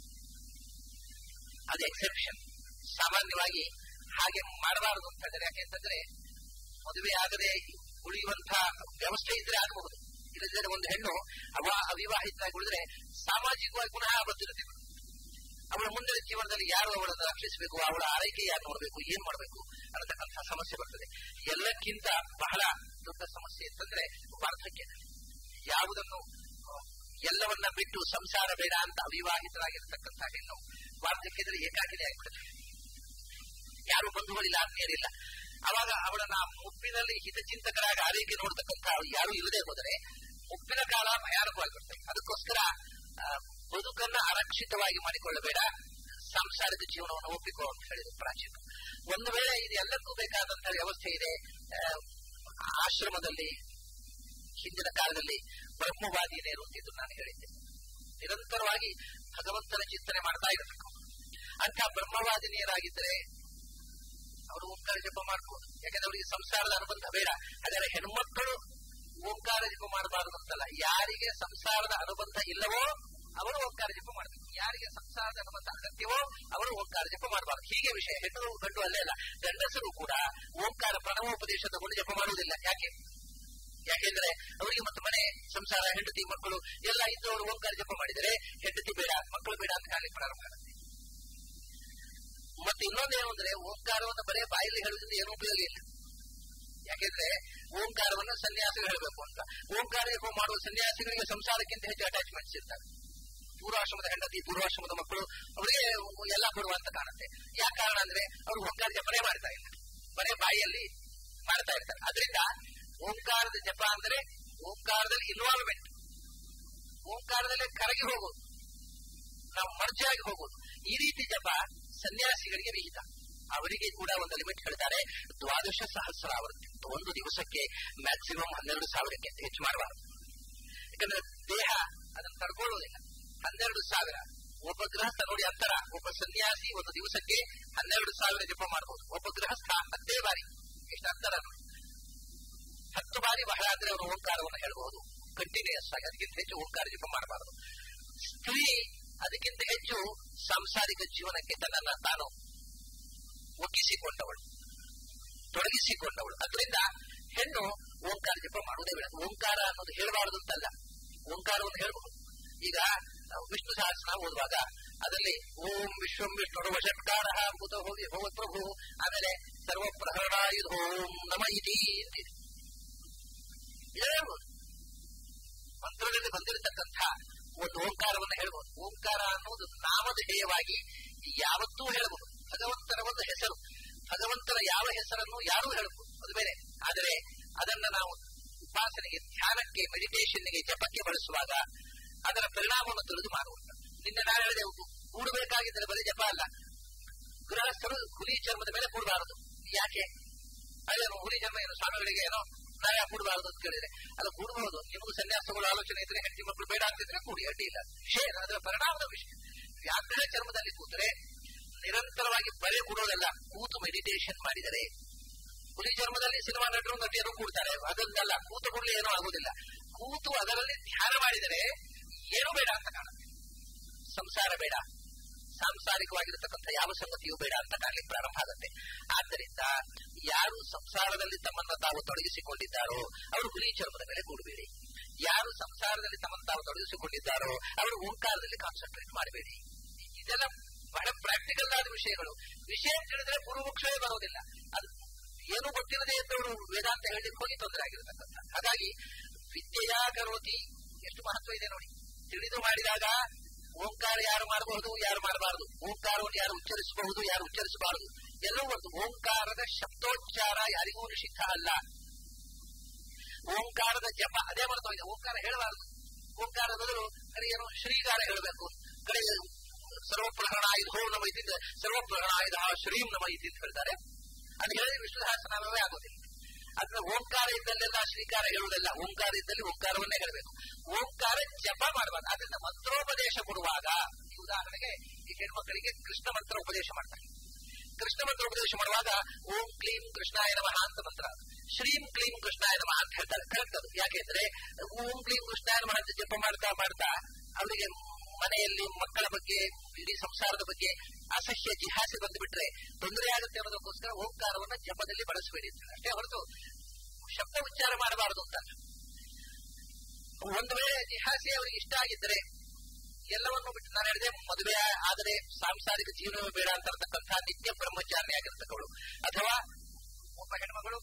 S1: ಅದು ಎಕ್ಸೆಪ್ಷನ್ ಸಾಮಾನ್ಯವಾಗಿ ಹಾಗೆ ಮಾಡಬಾರದು ಅಂತ ಹೇಳಿದ್ರೆ ಯಾಕೆಂತಂದ್ರೆ ಮದುವೆ ಆಗದೆ ಉಳಿಯುವಂತಹ ವ್ಯವಸ್ಥೆ ಇದ್ರೆ ಆಗಬಹುದು ಇಲ್ಲದಿದ್ದರೆ ಒಂದು ಹೆಣ್ಣು ಅವ ಅವಿವಾಹಿತರಾಗಿ ಉಳಿದ್ರೆ ಸಾಮಾಜಿಕವಾಗಿ ಪುನಃ ಬದ್ಧತೆ ಅವಳ ಮುಂದಿನ ಜೀವನದಲ್ಲಿ ಯಾರು ಅವಳನ್ನು ರಕ್ಷಿಸಬೇಕು ಅವಳ ಆರೈಕೆ ಯಾರು ನೋಡಬೇಕು ಏನ್ ಮಾಡಬೇಕು ಅನ್ನತಕ್ಕಂತಹ ಸಮಸ್ಯೆ ಬರ್ತದೆ ಎಲ್ಲಕ್ಕಿಂತ ಬಹಳ ದೊಡ್ಡ ಸಮಸ್ಯೆ ಅಂತಂದ್ರೆ ವಾರ್ಧಕ್ಯ ಯಾವುದನ್ನು ಎಲ್ಲವನ್ನ ಬಿಟ್ಟು ಸಂಸಾರ ಬೇಡ ಅಂತ ಅವಿವಾಹಿತರಾಗಿರ್ತಕ್ಕಂಥ ಹೆಣ್ಣು ವಾರ್ಧಕ್ಯದಲ್ಲಿ ಏಕಾಕಿದೆ ಆಗಿಬಿಡುತ್ತೆ ಯಾರು ಬಂಧುಗಳಿಲ್ಲ ಆತ್ಮೀಯರಿಲ್ಲ ಅವಾಗ ಅವಳನ್ನ ಮುಪ್ಪಿನಲ್ಲಿ ಹಿತಚಿಂತಕರಾಗಿ ಆರೈಕೆ ನೋಡ್ತಕ್ಕಂಥ ಯಾರು ಇಲ್ಲದೆ ಹೋದರೆ ಮುಪ್ಪಿನ ಕಾಲ ಭಯಾನಕವಾಗಿರುತ್ತೆ ಅದಕ್ಕೋಸ್ಕರ ಬದುಕನ್ನ ಅರಕ್ಷಿತವಾಗಿ ಮಾಡಿಕೊಳ್ಳಬೇಡ ಸಾಂಸಾರಿಕ ಜೀವನವನ್ನು ಒಪ್ಪಿಕೋ ಅಂತ ಹೇಳಿದ್ರು ಪ್ರಾಚೀನ ಒಂದು ವೇಳೆ ಇದು ಎಲ್ಲಕ್ಕೂ ಬೇಕಾದಂತಹ ವ್ಯವಸ್ಥೆ ಇದೆ ಆಶ್ರಮದಲ್ಲಿ ಹಿಂದಿನ ಕಾಲದಲ್ಲಿ ಬ್ರಹ್ಮವಾದಿನೇರು ಅಂತಿದ್ದು ನಾನು ಹೇಳಿದ್ದೆ ನಿರಂತರವಾಗಿ ಭಗವಂತನ ಚಿಂತನೆ ಮಾಡ್ತಾ ಇರಬೇಕು ಅಂತ ಬ್ರಹ್ಮವಾದಿನಿಯರಾಗಿದ್ದರೆ ಅವರು ಓಂಕಾರ ಜಪ ಮಾಡ್ಬೋದು ಯಾಕಂದ್ರೆ ಅವರಿಗೆ ಸಂಸಾರದ ಅನುಬಂಧ ಬೇಡ ಹಾಗಾದ್ರೆ ಹೆಣ್ಮಕ್ಕಳು ಓಂಕಾರ ಜಪ ಮಾಡಬಾರದು ಅಂತಲ್ಲ ಯಾರಿಗೆ ಸಂಸಾರದ ಅನುಬಂಧ ಇಲ್ಲವೋ ಅವರು ಓಂಕಾರ ಜಪ ಮಾಡಬೇಕು ಯಾರಿಗೆ ಸಂಸಾರದ ಅನುಬಂಧ ಅಗತ್ಯವೋ ಅವರು ಓಂಕಾರ ಜಪ ಮಾಡಬಾರದು ಹೀಗೆ ವಿಷಯ ಹೆಣ್ಣು ಗಂಡು ಅಲ್ಲೇ ಅಲ್ಲ ಗಂಡಸರು ಕೂಡ ಓಂಕಾರ ಪ್ರಣವೋಪದೇಶ ತಗೊಂಡು ಜಪ ಮಾಡುವುದಿಲ್ಲ ಯಾಕೆ ಯಾಕೆಂದ್ರೆ ಅವರಿಗೆ ಮತ್ತು ಮನೆ ಸಂಸಾರ ಹೆಂಡತಿ ಮಕ್ಕಳು ಎಲ್ಲ ಇದ್ದವರು ಓಂಕಾರ ಜಪ ಮಾಡಿದರೆ ಹೆಂಡತಿ ಬೇಡ ಮಕ್ಕಳು ಬೇಡ ಅಂತ ಕಾಲಿಗೆ ಪ್ರಾರಂಭ ಆಗುತ್ತೆ ಮತ್ತೆ ಇನ್ನೊಂದೇನು ಅಂದ್ರೆ ಓಂಕಾರವನ್ನು ಬರೇ ಬಾಯಲ್ಲಿ ಹೇಳೋದ್ರಿಂದ ಏನೂ ಉಪಯೋಗ ಇಲ್ಲ ಯಾಕೆಂದ್ರೆ ಓಂಕಾರವನ್ನು ಸನ್ಯಾಸಿಗಳು ಹೇಳಬೇಕು ಅಂತ ಓಂಕಾರ ಜಪ ಮಾಡುವ ಸನ್ಯಾಸಿಗಳಿಗೆ ಸಂಸಾರಕ್ಕಿಂತ ಹೆಚ್ಚು ಅಟ್ಯಾಚ್ಮೆಂಟ್ಸ್ ಇರ್ತಾರೆ ಪೂರ್ವಾಶ್ರಮದ ಹೆಂಡತಿ ಪೂರ್ವಾಶ್ರಮದ ಮಕ್ಕಳು ಅವರಿಗೆ ಎಲ್ಲ ಕೊಡುವ ಅಂತ ಕಾಣುತ್ತೆ ಯಾಕೆ ಕಾರಣ ಅಂದ್ರೆ ಅವರು ಓಂಕಾರ ಜಪನೆ ಮಾಡ್ತಾ ಇಲ್ಲ ಬರೇ ಬಾಯಿಯಲ್ಲಿ ಮಾಡ್ತಾ ಇರ್ತಾರೆ ಅದರಿಂದ ಓಂಕಾರದ ಜಪ ಅಂದ್ರೆ ಓಂಕಾರದಲ್ಲಿ ಇನ್ವಾಲ್ವ್ಮೆಂಟ್ ಓಂಕಾರದಲ್ಲಿ ಕರಗಿ ಹೋಗೋದು ನಾವು ಮರ್ಜಾಗಿ ಹೋಗೋದು ಈ ರೀತಿ ಜಪ ಸನ್ಯಾಸಿಗಳಿಗೆ ವಿಹಿತ ಅವರಿಗೆ ಕೂಡ ಒಂದು ಲಿಮಿಟ್ ಹೇಳ್ತಾರೆ ದ್ವಾದಶ ಸಹಸ್ರ ಆವೃತ್ತಿ ಒಂದು ದಿವಸಕ್ಕೆ ಮ್ಯಾಕ್ಸಿಮಮ್ ಹನ್ನೆರಡು ಸಾವಿರಕ್ಕೆ ಹೆಚ್ಚು ಮಾಡಬಾರದು ಯಾಕಂದ್ರೆ ದೇಹ ಅದನ್ನು ತಡ್ಕೊಳ್ಳೋದಿಲ್ಲ ಹನ್ನೆರಡು ಸಾವಿರ ಒಬ್ಬ ಗೃಹಸ್ಥ ನೋಡಿ ಅಂತರ ಒಬ್ಬ ಸನ್ಯಾಸಿ ಒಂದು ದಿವಸಕ್ಕೆ ಹನ್ನೆರಡು ಸಾವಿರ ಜಪ ಮಾಡಬಹುದು ಒಬ್ಬ ಗೃಹಸ್ಥ ಹತ್ತೇ ಬಾರಿ ಎಷ್ಟು ಅಂತರ ನೋಡಿ ಹತ್ತು ಬಾರಿ ಬಹಳ ಅಂದ್ರೆ ಅವರು ಓಂಕಾರವನ್ನು ಹೇಳಬಹುದು ಕಂಟಿನ್ಯೂಸ್ ಆಗಿ ಅದಕ್ಕಿಂತ ಹೆಚ್ಚು ಓಂಕಾರ ಜಪ ಮಾಡಬಾರದು ಸ್ತ್ರೀ ಅದಕ್ಕಿಂತ ಹೆಚ್ಚು ಸಾಂಸಾರಿಕ ಜೀವನಕ್ಕೆ ತನ್ನನ್ನ ತಾನು ಒಗ್ಗಿಸಿಕೊಂಡವಳು ತೊಡಗಿಸಿಕೊಂಡವಳು ಅದರಿಂದ ಹೆಣ್ಣು ಓಂಕಾರ ಜಪ ಮಾಡುವುದೇ ಬೇಡ ಓಂಕಾರ ಅನ್ನೋದು ಹೇಳಬಾರದು ಅಂತಲ್ಲ ಓಂಕಾರವನ್ನು ಹೇಳಬಹುದು ಈಗ ವಿಷ್ಣು ಸಹಸ್ರ ಓದುವಾಗ ಅದರಲ್ಲಿ ಓಂ ವಿಶ್ವಂ ವಿಷ್ಣು ವಷಟ್ಕಾರ ಭೂತ ಹೋಗಿ ಭಗವತ್ ಪ್ರಭು ಆಮೇಲೆ ಸರ್ವ ಪ್ರಹರಣಾಯುಧ ಓಂ ನಮ ಇತಿ ಅಂತಿದೆ ಇದೇ ಹೇಳ್ಬೋದು ಮಂತ್ರದಲ್ಲಿ ಬಂದಿರತಕ್ಕಂಥ ಒಂದು ಓಂಕಾರವನ್ನು ಹೇಳ್ಬೋದು ಓಂಕಾರ ಅನ್ನೋದು ನಾಮಧೇಯವಾಗಿ ಯಾವತ್ತೂ ಹೇಳಬಹುದು ಭಗವಂತನ ಒಂದು ಹೆಸರು ಭಗವಂತನ ಯಾವ ಹೆಸರನ್ನು ಯಾರೂ ಹೇಳಬಹುದು ಅದು ಬೇರೆ ಆದರೆ ಅದನ್ನ ನಾವು ಉಪಾಸನೆಗೆ ಧ್ಯಾನಕ್ಕೆ ಮೆಡಿಟೇಷನ್ಗೆ ಜಪಕ್ಕೆ ಬಳಸುವಾಗ ಅದರ ಪರಿಣಾಮವನ್ನು ತಿಳಿದು ಮಾಡುವುದು ನಿನ್ನೆ ನಾನು ಹೇಳಿದೆ ಕೂಡಬೇಕಾಗಿದ್ದರೆ ಬರೀ ಜಪ ಅಲ್ಲ ಗೃಹಸ್ಥರು ಹುಲಿ ಚರ್ಮದ ಮೇಲೆ ಕೂಡಬಾರದು ಯಾಕೆ ಅದೇನು ಹುಲಿ ಚರ್ಮ ಏನು ಸ್ವಾಮಿಗಳಿಗೆ ಏನೋ ನಾಯ ಕೂಡಬಾರದು ಅಂತ ಕೇಳಿದ್ರೆ ಅದು ಕೂಡಬಹುದು ನಿಮಗೂ ಸನ್ಯಾಸಗಳು ಆಲೋಚನೆ ಇದ್ರೆ ಹೆಂಡತಿ ಮಕ್ಕಳು ಬೇಡ ಅಂತಿದ್ರೆ ಕೂಡಿ ಅಡ್ಡಿ ಇಲ್ಲ ವಿಷಯ ಅದರ ಪರಿಣಾಮದ ವಿಷಯ ವ್ಯಾಘ್ರ ಚರ್ಮದಲ್ಲಿ ಕೂತರೆ ನಿರಂತರವಾಗಿ ಬರೆ ಕೂಡೋದಲ್ಲ ಕೂತು ಮೆಡಿಟೇಷನ್ ಮಾಡಿದರೆ ಹುಲಿ ಚರ್ಮದಲ್ಲಿ ಸಿನಿಮಾ ನಟರು ನಟಿಯರು ಕೂಡ್ತಾರೆ ಅದೊಂದಲ್ಲ ಕೂತು ಕೂಡಲೇ ಏನೂ ಆಗುದಿಲ್ಲ ಕೂತು ಅದರಲ್ಲಿ ಧ್ಯಾನ ಮಾಡಿದರೆ ಏನೂ ಬೇಡ ಅಂತ ಕಾಣುತ್ತೆ ಸಂಸಾರ ಬೇಡ ಸಾಂಸಾರಿಕವಾಗಿರತಕ್ಕಂಥ ಯಾವ ಸಂಗತಿಯೂ ಬೇಡ ಅಂತ ಕಾಣಲಿಕ್ಕೆ ಪ್ರಾರಂಭ ಆಗುತ್ತೆ ಆದ್ದರಿಂದ ಯಾರು ಸಂಸಾರದಲ್ಲಿ ತಮ್ಮನ್ನು ತಾವು ತೊಡಗಿಸಿಕೊಂಡಿದ್ದಾರೋ ಅವರು ಹುಲಿ ಚರ್ಮದ ಮೇಲೆ ಕೂಡಬೇಡಿ ಯಾರು ಸಂಸಾರದಲ್ಲಿ ತಮ್ಮನ್ನು ತಾವು ತೊಡಗಿಸಿಕೊಂಡಿದ್ದಾರೋ ಅವರು ಓಂಕಾರದಲ್ಲಿ ಕಾನ್ಸಂಟ್ರೇಟ್ ಮಾಡಬೇಡಿ ಇದೆಲ್ಲ ಬಹಳ ಪ್ರಾಕ್ಟಿಕಲ್ ಆದ ವಿಷಯಗಳು ವಿಷಯ ತಿಳಿದ್ರೆ ಪೂರ್ವಮುಕ್ಷವೇ ಬರೋದಿಲ್ಲ ಅದು ಏನು ಗೊತ್ತಿರದೆ ಇದ್ದವರು ವೇದಾಂತ ಹೇಳಲಿಕ್ಕೆ ಹೋಗಿ ತೊಂದರೆ ಆಗಿರತಕ್ಕಂಥ ಹಾಗಾಗಿ ವಿದ್ಯೆಯ ಕರೋತಿ ಎಷ್ಟು ಮಹತ್ವ ಇದೆ ನೋಡಿ ತಿಳಿದು ಮಾಡಿದಾಗ ಓಂಕಾರ ಯಾರು ಮಾಡಬಹುದು ಯಾರು ಮಾಡಬಾರದು ಓಂಕಾರವನ್ನು ಯಾರು ಉಚ್ಚರಿಸಬಹುದು ಯಾರು ಉಚ್ಚರಿಸಬಾರದು ಎಲ್ಲವೂ ಒಂದು ಓಂಕಾರದ ಶಬ್ದೋಚ್ಚಾರ ಯಾರಿಗೂ ನಿಷಿದ್ಧ ಅಲ್ಲ ಓಂಕಾರದ ಜಪ ಅದೇ ಮಾಡ್ತಾ ಇದೆ ಓಂಕಾರ ಹೇಳಬಾರದು ಓಂಕಾರ ಬದಲು ಕಡೆ ಏನು ಶ್ರೀಗಾರ ಹೇಳಬೇಕು ಕಡೆ ಸರ್ವಪ್ರಹರಣಾಯುಧ ಹೋ ನಮ ಇದ್ದಿದ್ದ ಸರ್ವಪ್ರಹರಣಾಯುಧ ಶ್ರೀಂ ನಮ ಇದ್ದಿದ್ದು ಹೇಳ್ತಾರೆ ಅದು ಹೇಳಿದ್ರೆ ವಿಷ್ಣು ಸಹಸ್ರನಾಮವೇ ಆಗೋದಿಲ್ಲ ಅದನ್ನ ಓಂಕಾರ ಇದ್ದಲ್ಲೆಲ್ಲ ಶ್ರೀಕಾರ ಹೇಳುವುದಲ್ಲ ಓಂಕಾರ ಇದ್ದಲ್ಲಿ ಓಂಕಾರವನ್ನೇ ಹೇಳಬೇಕು ಓಂಕಾರ ಜಪ ಮಾಡಬಾರ್ದು ಅದರಿಂದ ಮಂತ್ರೋಪದೇಶ ಕೊಡುವಾಗ ಈ ಉದಾಹರಣೆಗೆ ಈ ಹೆಣ್ಮಕ್ಕಳಿಗೆ ಕೃಷ್ಣ ಮಂತ್ರ ಉಪದೇಶ ಮಾಡ್ತಾರೆ ಕೃಷ್ಣ ಮಂತ್ರ ಉಪದೇಶ ಮಾಡುವಾಗ ಓಂ ಕ್ಲೀಂ ಕೃಷ್ಣಾಯ ನಮಃ ಅಂತ ಮಂತ್ರ ಶ್ರೀಂ ಕ್ಲೀಂ ಕೃಷ್ಣಾಯ ನಮಃ ಅಂತ ಹೇಳ್ತಾರೆ ಕರೆಕ್ಟ್ ಅದು ಯಾಕೆಂದ್ರೆ ಓಂ ಕ್ಲೀಂ ಕೃಷ್ಣಾಯ ನಮಃ ಅಂತ ಜಪ ಮಾಡ್ತಾ ಮಾಡ್ತಾ ಅವರಿಗೆ ಮನೆಯಲ್ಲಿ ಮಕ್ಕಳ ಬಗ್ಗೆ ಇಡೀ ಸಂಸಾರದ ಬಗ್ಗೆ ಅಸಹ್ಯ ಜಿಹಾಸೆ ಬಂದುಬಿಟ್ರೆ ತೊಂದರೆ ಆಗುತ್ತೆ ಅನ್ನೋದಕ್ಕೋಸ್ಕರ ಓಂಕಾರವನ್ನು ಜಪದಲ್ಲಿ ಬಳಸಬೇಡಿ ಅಷ್ಟೇ ಹೊರತು ಶಬ್ದ ಉಚ್ಚಾರ ಮಾಡಬಾರದು ಅಂತ ಒಂದು ವೇಳೆ ಜಿಹಾಸೆ ಅವರಿಗೆ ಇಷ್ಟ ಆಗಿದ್ದರೆ ಎಲ್ಲವನ್ನು ಬಿಟ್ಟು ನಾನು ಹೇಳಿದೆ ಮದುವೆ ಆದರೆ ಸಾಂಸಾರಿಕ ಜೀವನವೇ ಬೇಡ ಅಂತ ಇರತಕ್ಕಂಥ ನಿತ್ಯ ಬ್ರಹ್ಮಚಾರಿ ಆಗಿರ್ತಕ್ಕವಳು ಅಥವಾ ಒಬ್ಬ ಹೆಣ್ಮಗಳು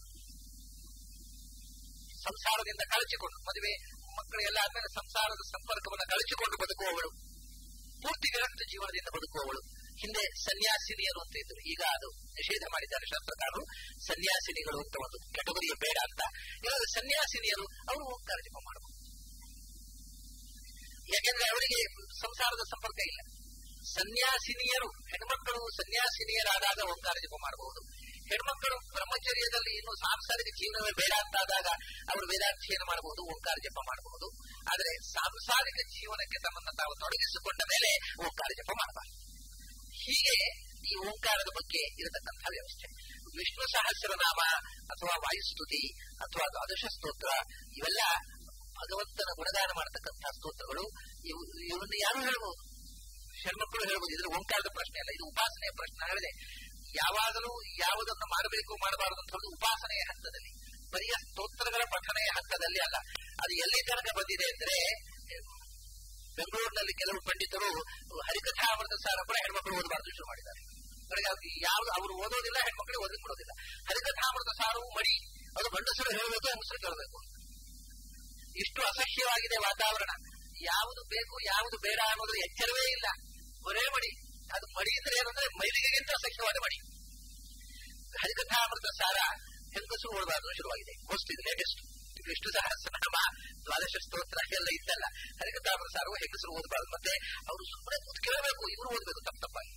S1: ಸಂಸಾರದಿಂದ ಕಳಚಿಕೊಂಡು ಮದುವೆ ಮಕ್ಕಳೆಲ್ಲ ಆದ್ಮೇಲೆ ಸಂಸಾರದ ಸಂಪರ್ಕವನ್ನು ಕಳಚಿಕೊಂಡು ಬದುಕುವವಳು ಪೂರ್ತಿ ಗೃಹಸ್ಥ ಜೀವನದಿಂದ ಬದುಕುವವಳು ಹಿಂದೆ ಸನ್ಯಾಸಿನಿಯರು ಅಂತ ಇದ್ರು ಈಗ ಅದು ನಿಷೇಧ ಮಾಡಿದ್ದಾರೆ ಶಾಸ್ತ್ರಕಾರರು ಸನ್ಯಾಸಿನಿಗಳು ಅಂತ ಒಂದು ಕೆಟಗರಿಯ ಬೇಡ ಅಂತ ಇವಾಗ ಸನ್ಯಾಸಿನಿಯರು ಅವರು ಓಂಕಾರ ಜಪ ಮಾಡಬಹುದು ಯಾಕೆಂದ್ರೆ ಅವರಿಗೆ ಸಂಸಾರದ ಸಂಪರ್ಕ ಇಲ್ಲ ಸನ್ಯಾಸಿನಿಯರು ಹೆಣ್ಮಕ್ಕಳು ಸನ್ಯಾಸಿನಿಯರಾದಾಗ ಓಂಕಾರ ಜಪ ಮಾಡಬಹುದು ಹೆಣ್ಮಕ್ಕಳು ಬ್ರಹ್ಮಚರ್ಯದಲ್ಲಿ ಇನ್ನು ಸಾಂಸಾರಿಕ ಜೀವನವೇ ಬೇಡ ಅಂತಾದಾಗ ಅವರು ವೇದಾಧ್ಯಯನ ಮಾಡಬಹುದು ಓಂಕಾರ ಜಪ ಮಾಡಬಹುದು ಆದರೆ ಸಾಂಸಾರಿಕ ಜೀವನಕ್ಕೆ ತಮ್ಮನ್ನು ತಾವು ತೊಡಗಿಸಿಕೊಂಡ ಮೇಲೆ ಓಂಕಾರ ಜಪ ಮಾಡಬಾರದು ಹೀಗೆ ಈ ಓಂಕಾರದ ಬಗ್ಗೆ ಇರತಕ್ಕಂಥ ವ್ಯವಸ್ಥೆ ವಿಷ್ಣು ಸಹಸ್ರನಾಮ ಅಥವಾ ವಾಯುಸ್ತುತಿ ಅಥವಾ ದ್ವಾದಶ ಸ್ತೋತ್ರ ಇವೆಲ್ಲ ಭಗವಂತನ ಗುಣಗಾನ ಮಾಡತಕ್ಕಂತಹ ಸ್ತೋತ್ರಗಳು ಇವು ಇವನ್ನ ಯಾರು ಹೇಳ್ಬೋದು ಹೆಣ್ಮಕ್ಳು ಹೇಳ್ಬೋದು ಇದ್ರ ಓಂಕಾರದ ಪ್ರಶ್ನೆ ಅಲ್ಲ ಇದು ಉಪಾಸನೆಯ ಪ್ರಶ್ನೆ ಹೇಳಿದೆ ಯಾವಾಗಲೂ ಯಾವುದನ್ನು ಮಾಡಬೇಕು ಮಾಡಬಾರದು ಅಂತ ಹೇಳೋದು ಉಪಾಸನೆಯ ಹಂತದಲ್ಲಿ ಬರಿಯ ಸ್ತೋತ್ರಗಳ ಪಠನೆಯ ಹಂತದಲ್ಲಿ ಅಲ್ಲ ಅದು ಎಲ್ಲಿ ತನಕ ಬಂದಿದೆ ಅಂದ್ರೆ ಬೆಂಗಳೂರಿನಲ್ಲಿ ಕೆಲವು ಪಂಡಿತರು ಹರಿಕಥಾಮೃತ ಸಾರ ಕೂಡ ಹೆಣ್ಮಕ್ಳು ಓದಬಾರದು ಶುರು ಮಾಡಿದ್ದಾರೆ ಯಾವ್ದು ಅವರು ಓದೋದಿಲ್ಲ ಹೆಣ್ಮಕ್ಳಿಗೆ ಓದಲಿಕ್ಕೆ ಕೊಡೋದಿಲ್ಲ ಹರಿಕಥಾಮೃತ ಸಾರವು ಮಡಿ ಅದು ಗಂಡಸರು ಹೇಳಬೇಕು ಹೆಂಗಸರು ಕೇಳಬೇಕು ಇಷ್ಟು ಅಸಹ್ಯವಾಗಿದೆ ವಾತಾವರಣ ಯಾವುದು ಬೇಕು ಯಾವುದು ಬೇಡ ಅನ್ನೋದ್ರ ಎಚ್ಚರವೇ ಇಲ್ಲ ಬರೇ ಮಡಿ ಅದು ಮಡಿ ಅಂದ್ರೆ ಏನಂದ್ರೆ ಮೈಲಿಗೆಗಿಂತ ಅಸಹ್ಯವಾದ ಮಡಿ ಹರಿಕಥಾಮೃತ ಸಾರ ಹೆಂಗಸರು ಓಡಬಾರದು ಶುರುವಾಗಿದೆ ಮೋಸ್ಟ್ ಇದು ಲೇಟೆಸ್ಟ್ ವಿಷ್ಣು ಸಹಸ್ರನಾಮ ದ್ವಾದಶ ಸ್ತೋತ್ರ ಎಲ್ಲ ಇದ್ದಲ್ಲ ಹರಿಕಥಾಮೃತ ಸಾರವು ಹೆಂಗಸರು ಓದಬಾರದು ಮತ್ತೆ ಅವರು ಸುಮ್ಮನೆ ಕೂತು ಕೇಳಬೇಕು ಇವರು ಓದಬೇಕು ತಪ್ಪ ತಪ್ಪಾಗಿ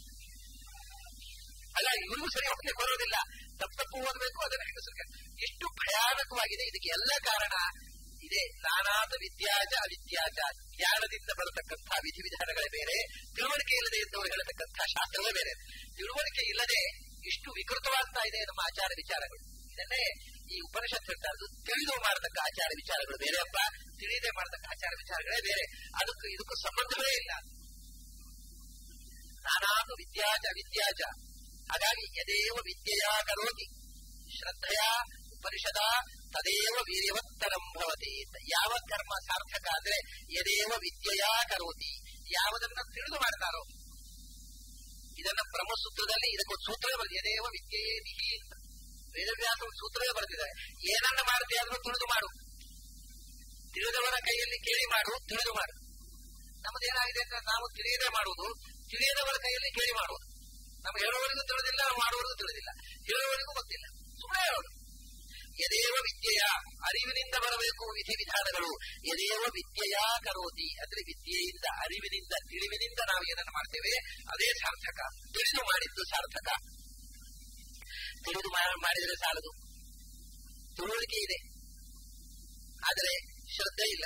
S1: ಅಲ್ಲ ಇವ್ರಿಗೂ ಸರಿ ಹೋಗ್ಲಿಕ್ಕೆ ಬರೋದಿಲ್ಲ ತಪ್ಪು ತಪ್ಪು ಓದಬೇಕು ಅದನ್ನ ಹೆಂಗಸರಿಗೆ ಎಷ್ಟು ಭಯಾನಕವಾಗಿದೆ ಇದಕ್ಕೆ ಎಲ್ಲ ಕಾರಣ ಇದೆ ನಾನಾದ ವಿದ್ಯಾಜ ಅವಿದ್ಯಾಜ ಜ್ಞಾನದಿಂದ ಬರತಕ್ಕಂತಹ ವಿಧಿವಿಧಾನಗಳೇ ಬೇರೆ ತಿಳುವಳಿಕೆ ಇಲ್ಲದೆ ಇದ್ದವರು ಹೇಳತಕ್ಕಂತಹ ಶಾಸ್ತ್ರವೇ ಬೇರೆ ತಿಳುವಳಿಕೆ ಇಲ್ಲದೆ ಇಷ್ಟು ವಿಕೃತವಾಗ್ತಾ ಇದೆ ನಮ್ಮ ಆಚಾರ ವಿಚಾರಗಳು ಇದನ್ನೇ ಈ ಉಪನಿಷತ್ ಹೇಳ್ತಾ ಇರೋದು ತಿಳಿದು ಮಾಡತಕ್ಕ ಆಚಾರ ವಿಚಾರಗಳು ಬೇರೆ ಅಪ್ಪ ತಿಳಿಯದೆ ಮಾಡತಕ್ಕ ಆಚಾರ ವಿಚಾರಗಳೇ ಬೇರೆ ಅದಕ್ಕೂ ಇದಕ್ಕೂ ಸಂಬಂಧವೇ ಇಲ್ಲ ನಾನಾದು ವಿದ್ಯಾಜ ಅವಿದ್ಯಾಜ ಹಾಗಾಗಿ ಯದೇವ ವಿದ್ಯೆಯ ಕರೋತಿ ಶ್ರದ್ಧೆಯ ಉಪನಿಷದ ತದೇವ ವೀರ್ಯವತ್ತರಂ ಭವತಿ ಯಾವ ಕರ್ಮ ಸಾರ್ಥಕ ಅಂದ್ರೆ ಯದೇವ ವಿದ್ಯೆಯ ಕರೋತಿ ಯಾವುದನ್ನ ತಿಳಿದು ಮಾಡ್ತಾರೋ ಇದನ್ನ ಬ್ರಹ್ಮಸೂತ್ರದಲ್ಲಿ ಇದಕ್ಕೊಂದು ಸೂತ್ರ ಬರೆದಿದೆ ಯದೇವ ವಿದ್ಯೆಯೇ ನಿಹಿ ಅಂತ ವೇದವ್ಯಾಸ ಒಂದು ಸೂತ್ರವೇ ಬರೆದಿದ್ದಾರೆ ಏನನ್ನ ಮಾಡದೆ ಅದನ್ನು ತಿಳಿದು ಮಾಡು ತಿಳಿದವರ ಕೈಯಲ್ಲಿ ಕೇಳಿ ಮಾಡು ತಿಳಿದು ಮಾಡು ನಮ್ಮದೇನಾಗಿದೆ ಅಂದ್ರೆ ನಾವು ತಿಳಿಯದೆ ಮಾಡುವುದು ತಿಳಿಯದವರ ಕೈಯಲ್ಲಿ ಕೇಳಿ ಮಾಡುವುದು ನಮ್ಗೆ ಹೇಳುವವರಿಗೂ ತಿಳಿದಿಲ್ಲ ಮಾಡುವವರಿಗೂ ತಿಳಿದಿಲ್ಲ ಹೇಳುವವರಿಗೂ ಗೊತ್ತಿಲ್ಲ ಸುಮ್ಮನೆ ಹೇಳೋದು ಯದೇವ ವಿದ್ಯೆಯ ಅರಿವಿನಿಂದ ಬರಬೇಕು ವಿಧಿ ವಿಧಾನಗಳು ಯದೇವ ವಿದ್ಯೆಯ ಕರೋತಿ ಅಂದ್ರೆ ವಿದ್ಯೆಯಿಂದ ಅರಿವಿನಿಂದ ತಿಳಿವಿನಿಂದ ನಾವು ಏನನ್ನು ಮಾಡ್ತೇವೆ ಅದೇ ಸಾರ್ಥಕ ತಿಳಿದು ಮಾಡಿದ್ದು ಸಾರ್ಥಕ ತಿಳಿದು ಮಾಡಿದರೆ ಸಾಲದು ತಿಳುವಳಿಕೆ ಇದೆ ಆದರೆ ಶ್ರದ್ಧೆ ಇಲ್ಲ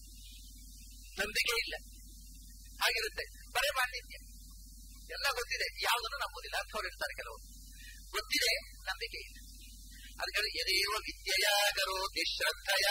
S1: ನಂಬಿಕೆ ಇಲ್ಲ ಹಾಗಿರುತ್ತೆ ಬರೇ ಪಾಂಡಿತ್ಯ ಎಲ್ಲ ಗೊತ್ತಿದೆ ಯಾವುದನ್ನು ನಂಬುದಿಲ್ಲ ಅಂಥವ್ರು ಇರ್ತಾರೆ ಕೆಲವರು ಗೊತ್ತಿದೆ ನಂಬಿಕೆ ಇಲ್ಲ ಅದಕ್ಕೆ ಯದೇವ ವಿದ್ಯೆಯ ಕರೋತಿ ಶ್ರದ್ಧೆಯ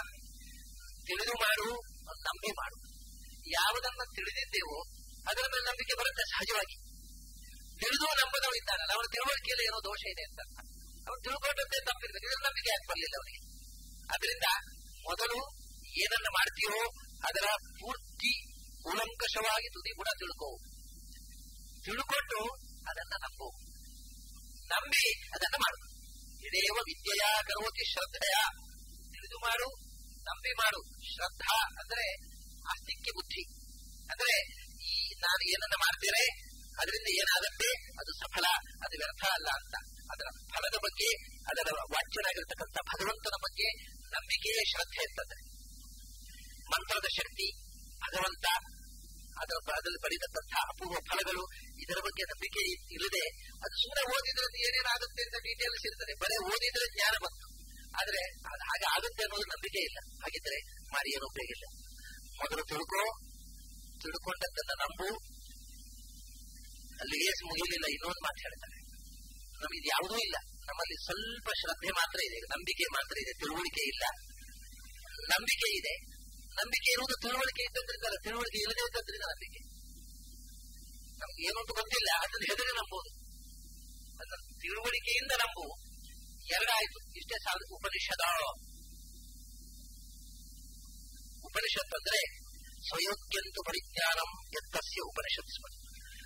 S1: ತಿಳಿದು ಮಾಡು ನಂಬಿ ಮಾಡು ಯಾವುದನ್ನ ತಿಳಿದಿದ್ದೇವೋ ಅದರ ಮೇಲೆ ನಂಬಿಕೆ ಬರುತ್ತೆ ಸಹಜವಾಗಿ ತಿಳಿದು ನಂಬದವ ಇದ್ದಾನಲ್ಲ ಅವನ ತಿಳುವಳಿಕೆಯಲ್ಲಿ ಏನೋ ದೋಷ ಇದೆ ಅಂತ ಅವನು ತಿಳ್ಕೊಂಡಂತೆ ತಪ್ಪಿರ್ಬೇಕು ಇದ್ರ ನಂಬಿಕೆ ಯಾಕೆ ಬರಲಿಲ್ಲ ಅವನಿಗೆ ಅದರಿಂದ ಮೊದಲು ಏನನ್ನ ಮಾಡ್ತೀವೋ ಅದರ ಪೂರ್ತಿ ಕೂಲಂಕಷವಾಗಿ ತುದಿ ಕೂಡ ತಿಳ್ಕೋ ತಿಳ್ಕೊಂಡು ಅದನ್ನ ನಂಬು ನಂಬಿ ಅದನ್ನ ಮಾಡು ಇದೇವ ವಿದ್ಯೆಯ ಕರೋತಿ ಶ್ರದ್ಧೆಯ ತಿಳಿದು ಮಾಡು ನಂಬಿ ಮಾಡು ಶ್ರದ್ಧಾ ಅಂದ್ರೆ ಆಸ್ತಿಕ್ಯ ಬುದ್ಧಿ ಅಂದ್ರೆ ಈ ನಾನು ಏನನ್ನ ಮಾಡ್ತೇನೆ ಅದರಿಂದ ಏನಾಗುತ್ತೆ ಅದು ಸಫಲ ಅದು ವ್ಯರ್ಥ ಅಲ್ಲ ಅಂತ ಅದರ ಫಲದ ಬಗ್ಗೆ ಅದರ ವಾಚ್ಯನಾಗಿರ್ತಕ್ಕಂಥ ಭಗವಂತನ ಬಗ್ಗೆ ನಂಬಿಕೆಯೇ ಶ್ರದ್ಧೆ ಇರ್ತದೆ ಮಂತ್ರದ ಶಕ್ತಿ ಭಗವಂತ ಅದರ ಅದರಲ್ಲಿ ಬರೀತಕ್ಕಂಥ ಅಪೂರ್ವ ಫಲಗಳು ಇದರ ಬಗ್ಗೆ ನಂಬಿಕೆ ಇಲ್ಲದೆ ಅದು ಸುಮ್ಮನೆ ಓದಿದ್ರೆ ಏನೇನಾಗುತ್ತೆ ಅಂತ ಡೀಟೇಲ್ಸ್ ಇರ್ತದೆ ಬರೀ ಓದಿದ್ರೆ ಜ್ಞಾನ ಬಂತು ಆದ್ರೆ ಅದು ಹಾಗೆ ಆಗುತ್ತೆ ಅನ್ನೋದು ನಂಬಿಕೆ ಇಲ್ಲ ಹಾಗಿದ್ರೆ ಮಾಡಿ ಏನು ಉಪಯೋಗ ಇಲ್ಲ ಮೊದಲು ತಿಳ್ಕೋ ತಿಳ್ಕೊಂಡದ್ದನ್ನ ನಂಬು ಅಲ್ಲಿಗೆ ಮುಗಿಲಿಲ್ಲ ಇನ್ನೊಂದು ಮಾತು ಹೇಳ್ತಾರೆ ನಮಗೆ ಯಾವುದೂ ಇಲ್ಲ ನಮ್ಮಲ್ಲಿ ಸ್ವಲ್ಪ ಶ್ರದ್ಧೆ ಮಾತ್ರ ಇದೆ ನಂಬಿಕೆ ಮಾತ್ರ ಇದೆ ತಿಳುವಳಿಕೆ ಇಲ್ಲ ನಂಬಿಕೆ ಇದೆ ನಂಬಿಕೆ ಇರುವುದು ತಿಳುವಳಿಕೆ ಇದ್ದದ್ರಿಂದ ತಿಳುವಳಿಕೆ ಇಲ್ಲದೆ ಇದ್ದದ್ರಿಂದ ನಂಬಿಕೆ ನಮ್ಗೆ ಏನೊಂದು ಗೊತ್ತಿಲ್ಲ ಅದನ್ನು ಹೆದರಿ ನಂಬುದು ಅದನ್ನು ತಿಳುವಳಿಕೆಯಿಂದ ನಂಬು ಎರಡಾಯ್ತು ಇಷ್ಟೇ ಸಾಲ ಉಪನಿಷದ ಉಪನಿಷತ್ ಅಂದ್ರೆ ಸ್ವಯೋಗ್ಯಂತು ಪರಿಜ್ಞಾನಂ ಎತ್ತಸ್ಯ ಉಪನಿಷತ್ ಸ್ಮೃತಿ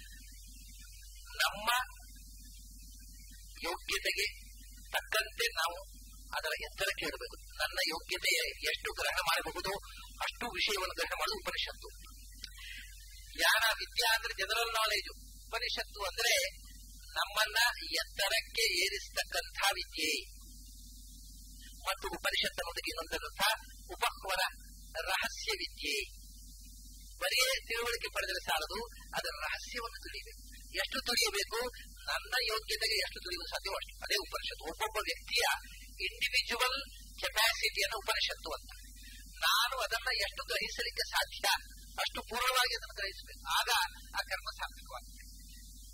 S1: ನಮ್ಮ ಯೋಗ್ಯತೆಗೆ ತಕ್ಕಂತೆ ನಾವು ಅದರ ಎತ್ತರಕ್ಕೆ ಇರಬೇಕು ನನ್ನ ಯೋಗ್ಯತೆಯ ಎಷ್ಟು ಗ್ರಹಣ ಮಾಡಬಹುದು ಅಷ್ಟು ವಿಷಯವನ್ನು ಗ್ರಹಣ ಮಾಡುವುದು ಉಪನಿಷತ್ತು ಜ್ಞಾನ ವಿದ್ಯಾ ಅಂದ್ರೆ ಜನರಲ್ ನಾಲೆಜ್ ಉಪನಿಷತ್ತು ಅಂದ್ರೆ ನಮ್ಮನ್ನ ಎತ್ತರಕ್ಕೆ ಏರಿಸತಕ್ಕಂಥ ವಿದ್ಯೆ ಮತ್ತು ಉಪನಿಷತ್ ಅನ್ನೋದಕ್ಕೆ ಇನ್ನೊಂದರ್ಥ ಉಪಹ್ವರ ರಹಸ್ಯ ವಿದ್ಯೆ ಬರೀ ತಿಳುವಳಿಕೆ ಪಡೆದರೆ ಸಾಲದು ಅದರ ರಹಸ್ಯವನ್ನು ತಿಳಿಯಬೇಕು ಎಷ್ಟು ತಿಳಿಯಬೇಕು ನನ್ನ ಯೋಗ್ಯತೆಗೆ ಎಷ್ಟು ತಿಳಿಯುವುದು ಸಾಧ್ಯವೋ ಅಷ್ಟು ಅದೇ ಉಪನಿಷತ್ತು ಒಬ್ಬೊಬ್ಬ ವ್ಯಕ್ತಿಯ ಇಂಡಿವಿಜುವಲ್ ಕೆಪಾಸಿಟಿಯನ್ನು ಉಪನಿಷತ್ತು ಅಂತ ನಾನು ಅದನ್ನ ಎಷ್ಟು ಗ್ರಹಿಸಲಿಕ್ಕೆ ಸಾಧ್ಯ ಅಷ್ಟು ಪೂರ್ಣವಾಗಿ ಅದನ್ನು ಗ್ರಹಿಸಬೇಕು ಆಗ ಆ ಕರ್ಮ ಸಾರ್ಥಕವಾಗುತ್ತೆ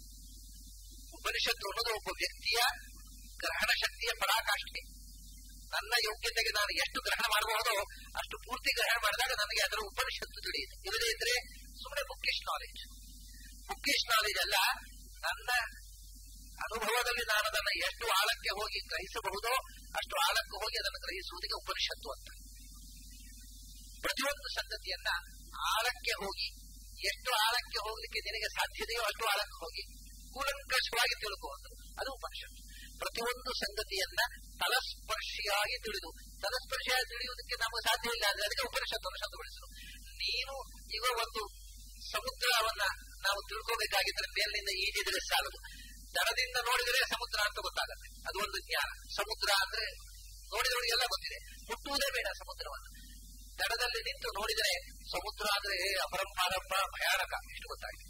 S1: ಉಪನಿಷತ್ತು ಅನ್ನೋದು ಒಬ್ಬ ವ್ಯಕ್ತಿಯ ಗ್ರಹಣ ಶಕ್ತಿಯ ಪರಾಕಾಷ್ಠೆ ನನ್ನ ಯೋಗ್ಯತೆಗೆ ನಾನು ಎಷ್ಟು ಗ್ರಹಣ ಮಾಡಬಹುದೋ ಅಷ್ಟು ಪೂರ್ತಿ ಗ್ರಹಣ ಮಾಡಿದಾಗ ನನಗೆ ಅದರ ಉಪನಿಷತ್ತು ತಿಳಿಯುತ್ತೆ ಇಲ್ಲದೇ ಇದ್ರೆ ಸುಮ್ಮನೆ ಬುಕ್ಕಿಶ್ ನಾಲೆಜ್ ಬುಕ್ಕಿಶ್ ನಾಲೆಜ್ ಅಲ್ಲ ನನ್ನ ಅನುಭವದಲ್ಲಿ ನಾನು ಅದನ್ನ ಎಷ್ಟು ಆಳಕ್ಕೆ ಹೋಗಿ ಗ್ರಹಿಸಬಹುದೋ ಅಷ್ಟು ಆಳಕ್ಕೆ ಹೋಗಿ ಅದನ್ನು ಗ್ರಹಿಸುವುದಕ್ಕೆ ಉಪನಿಷತ್ತು ಅಂತ ಪ್ರತಿಯೊಂದು ಸಂಗತಿಯನ್ನ ಆಳಕ್ಕೆ ಹೋಗಿ ಎಷ್ಟು ಆಳಕ್ಕೆ ಹೋಗ್ಲಿಕ್ಕೆ ನಿನಗೆ ಸಾಧ್ಯತೆಯೋ ಅಷ್ಟು ಆಳಕ್ಕೆ ಹೋಗಿ ಕೂಲಂಕಷವಾಗಿ ತಿಳ್ಕೋದು ಅದು ಉಪನಿಷತ್ತು ಪ್ರತಿಯೊಂದು ಸಂಗತಿಯನ್ನ ತಲಸ್ಪರ್ಶಿಯಾಗಿ ತಿಳಿದು ತಲಸ್ಪರ್ಶಿಯಾಗಿ ತಿಳಿಯುವುದಕ್ಕೆ ನಮಗೆ ಸಾಧ್ಯ ಇಲ್ಲ ಅಂದ್ರೆ ಅದಕ್ಕೆ ಉಪನಿಷತ್ತನ್ನು ಶಬ್ದಗೊಳಿಸಲು ನೀನು ಈಗ ಒಂದು ಸಮುದ್ರವನ್ನ ನಾವು ತಿಳ್ಕೋಬೇಕಾಗಿದ್ರೆ ಮೇಲಿನಿಂದ ಈಜಿದ್ರೆ ಸಾಲದು ದಡದಿಂದ ನೋಡಿದರೆ ಸಮುದ್ರ ಅಂತ ಗೊತ್ತಾಗತ್ತೆ ಅದು ಒಂದು ಜ್ಞಾನ ಸಮುದ್ರ ಅಂದ್ರೆ ನೋಡಿದವರಿಗೆಲ್ಲ ಗೊತ್ತಿದೆ ಮುಟ್ಟುವುದೇ ಬೇಡ ಸಮುದ್ರವನ್ನು ದಡದಲ್ಲಿ ನಿಂತು ನೋಡಿದರೆ ಸಮುದ್ರ ಅಂದ್ರೆ ಅಪರಂಪಾರಂಪ ಭಯಾನಕ ಇಷ್ಟು ಗೊತ್ತಾಗಿದೆ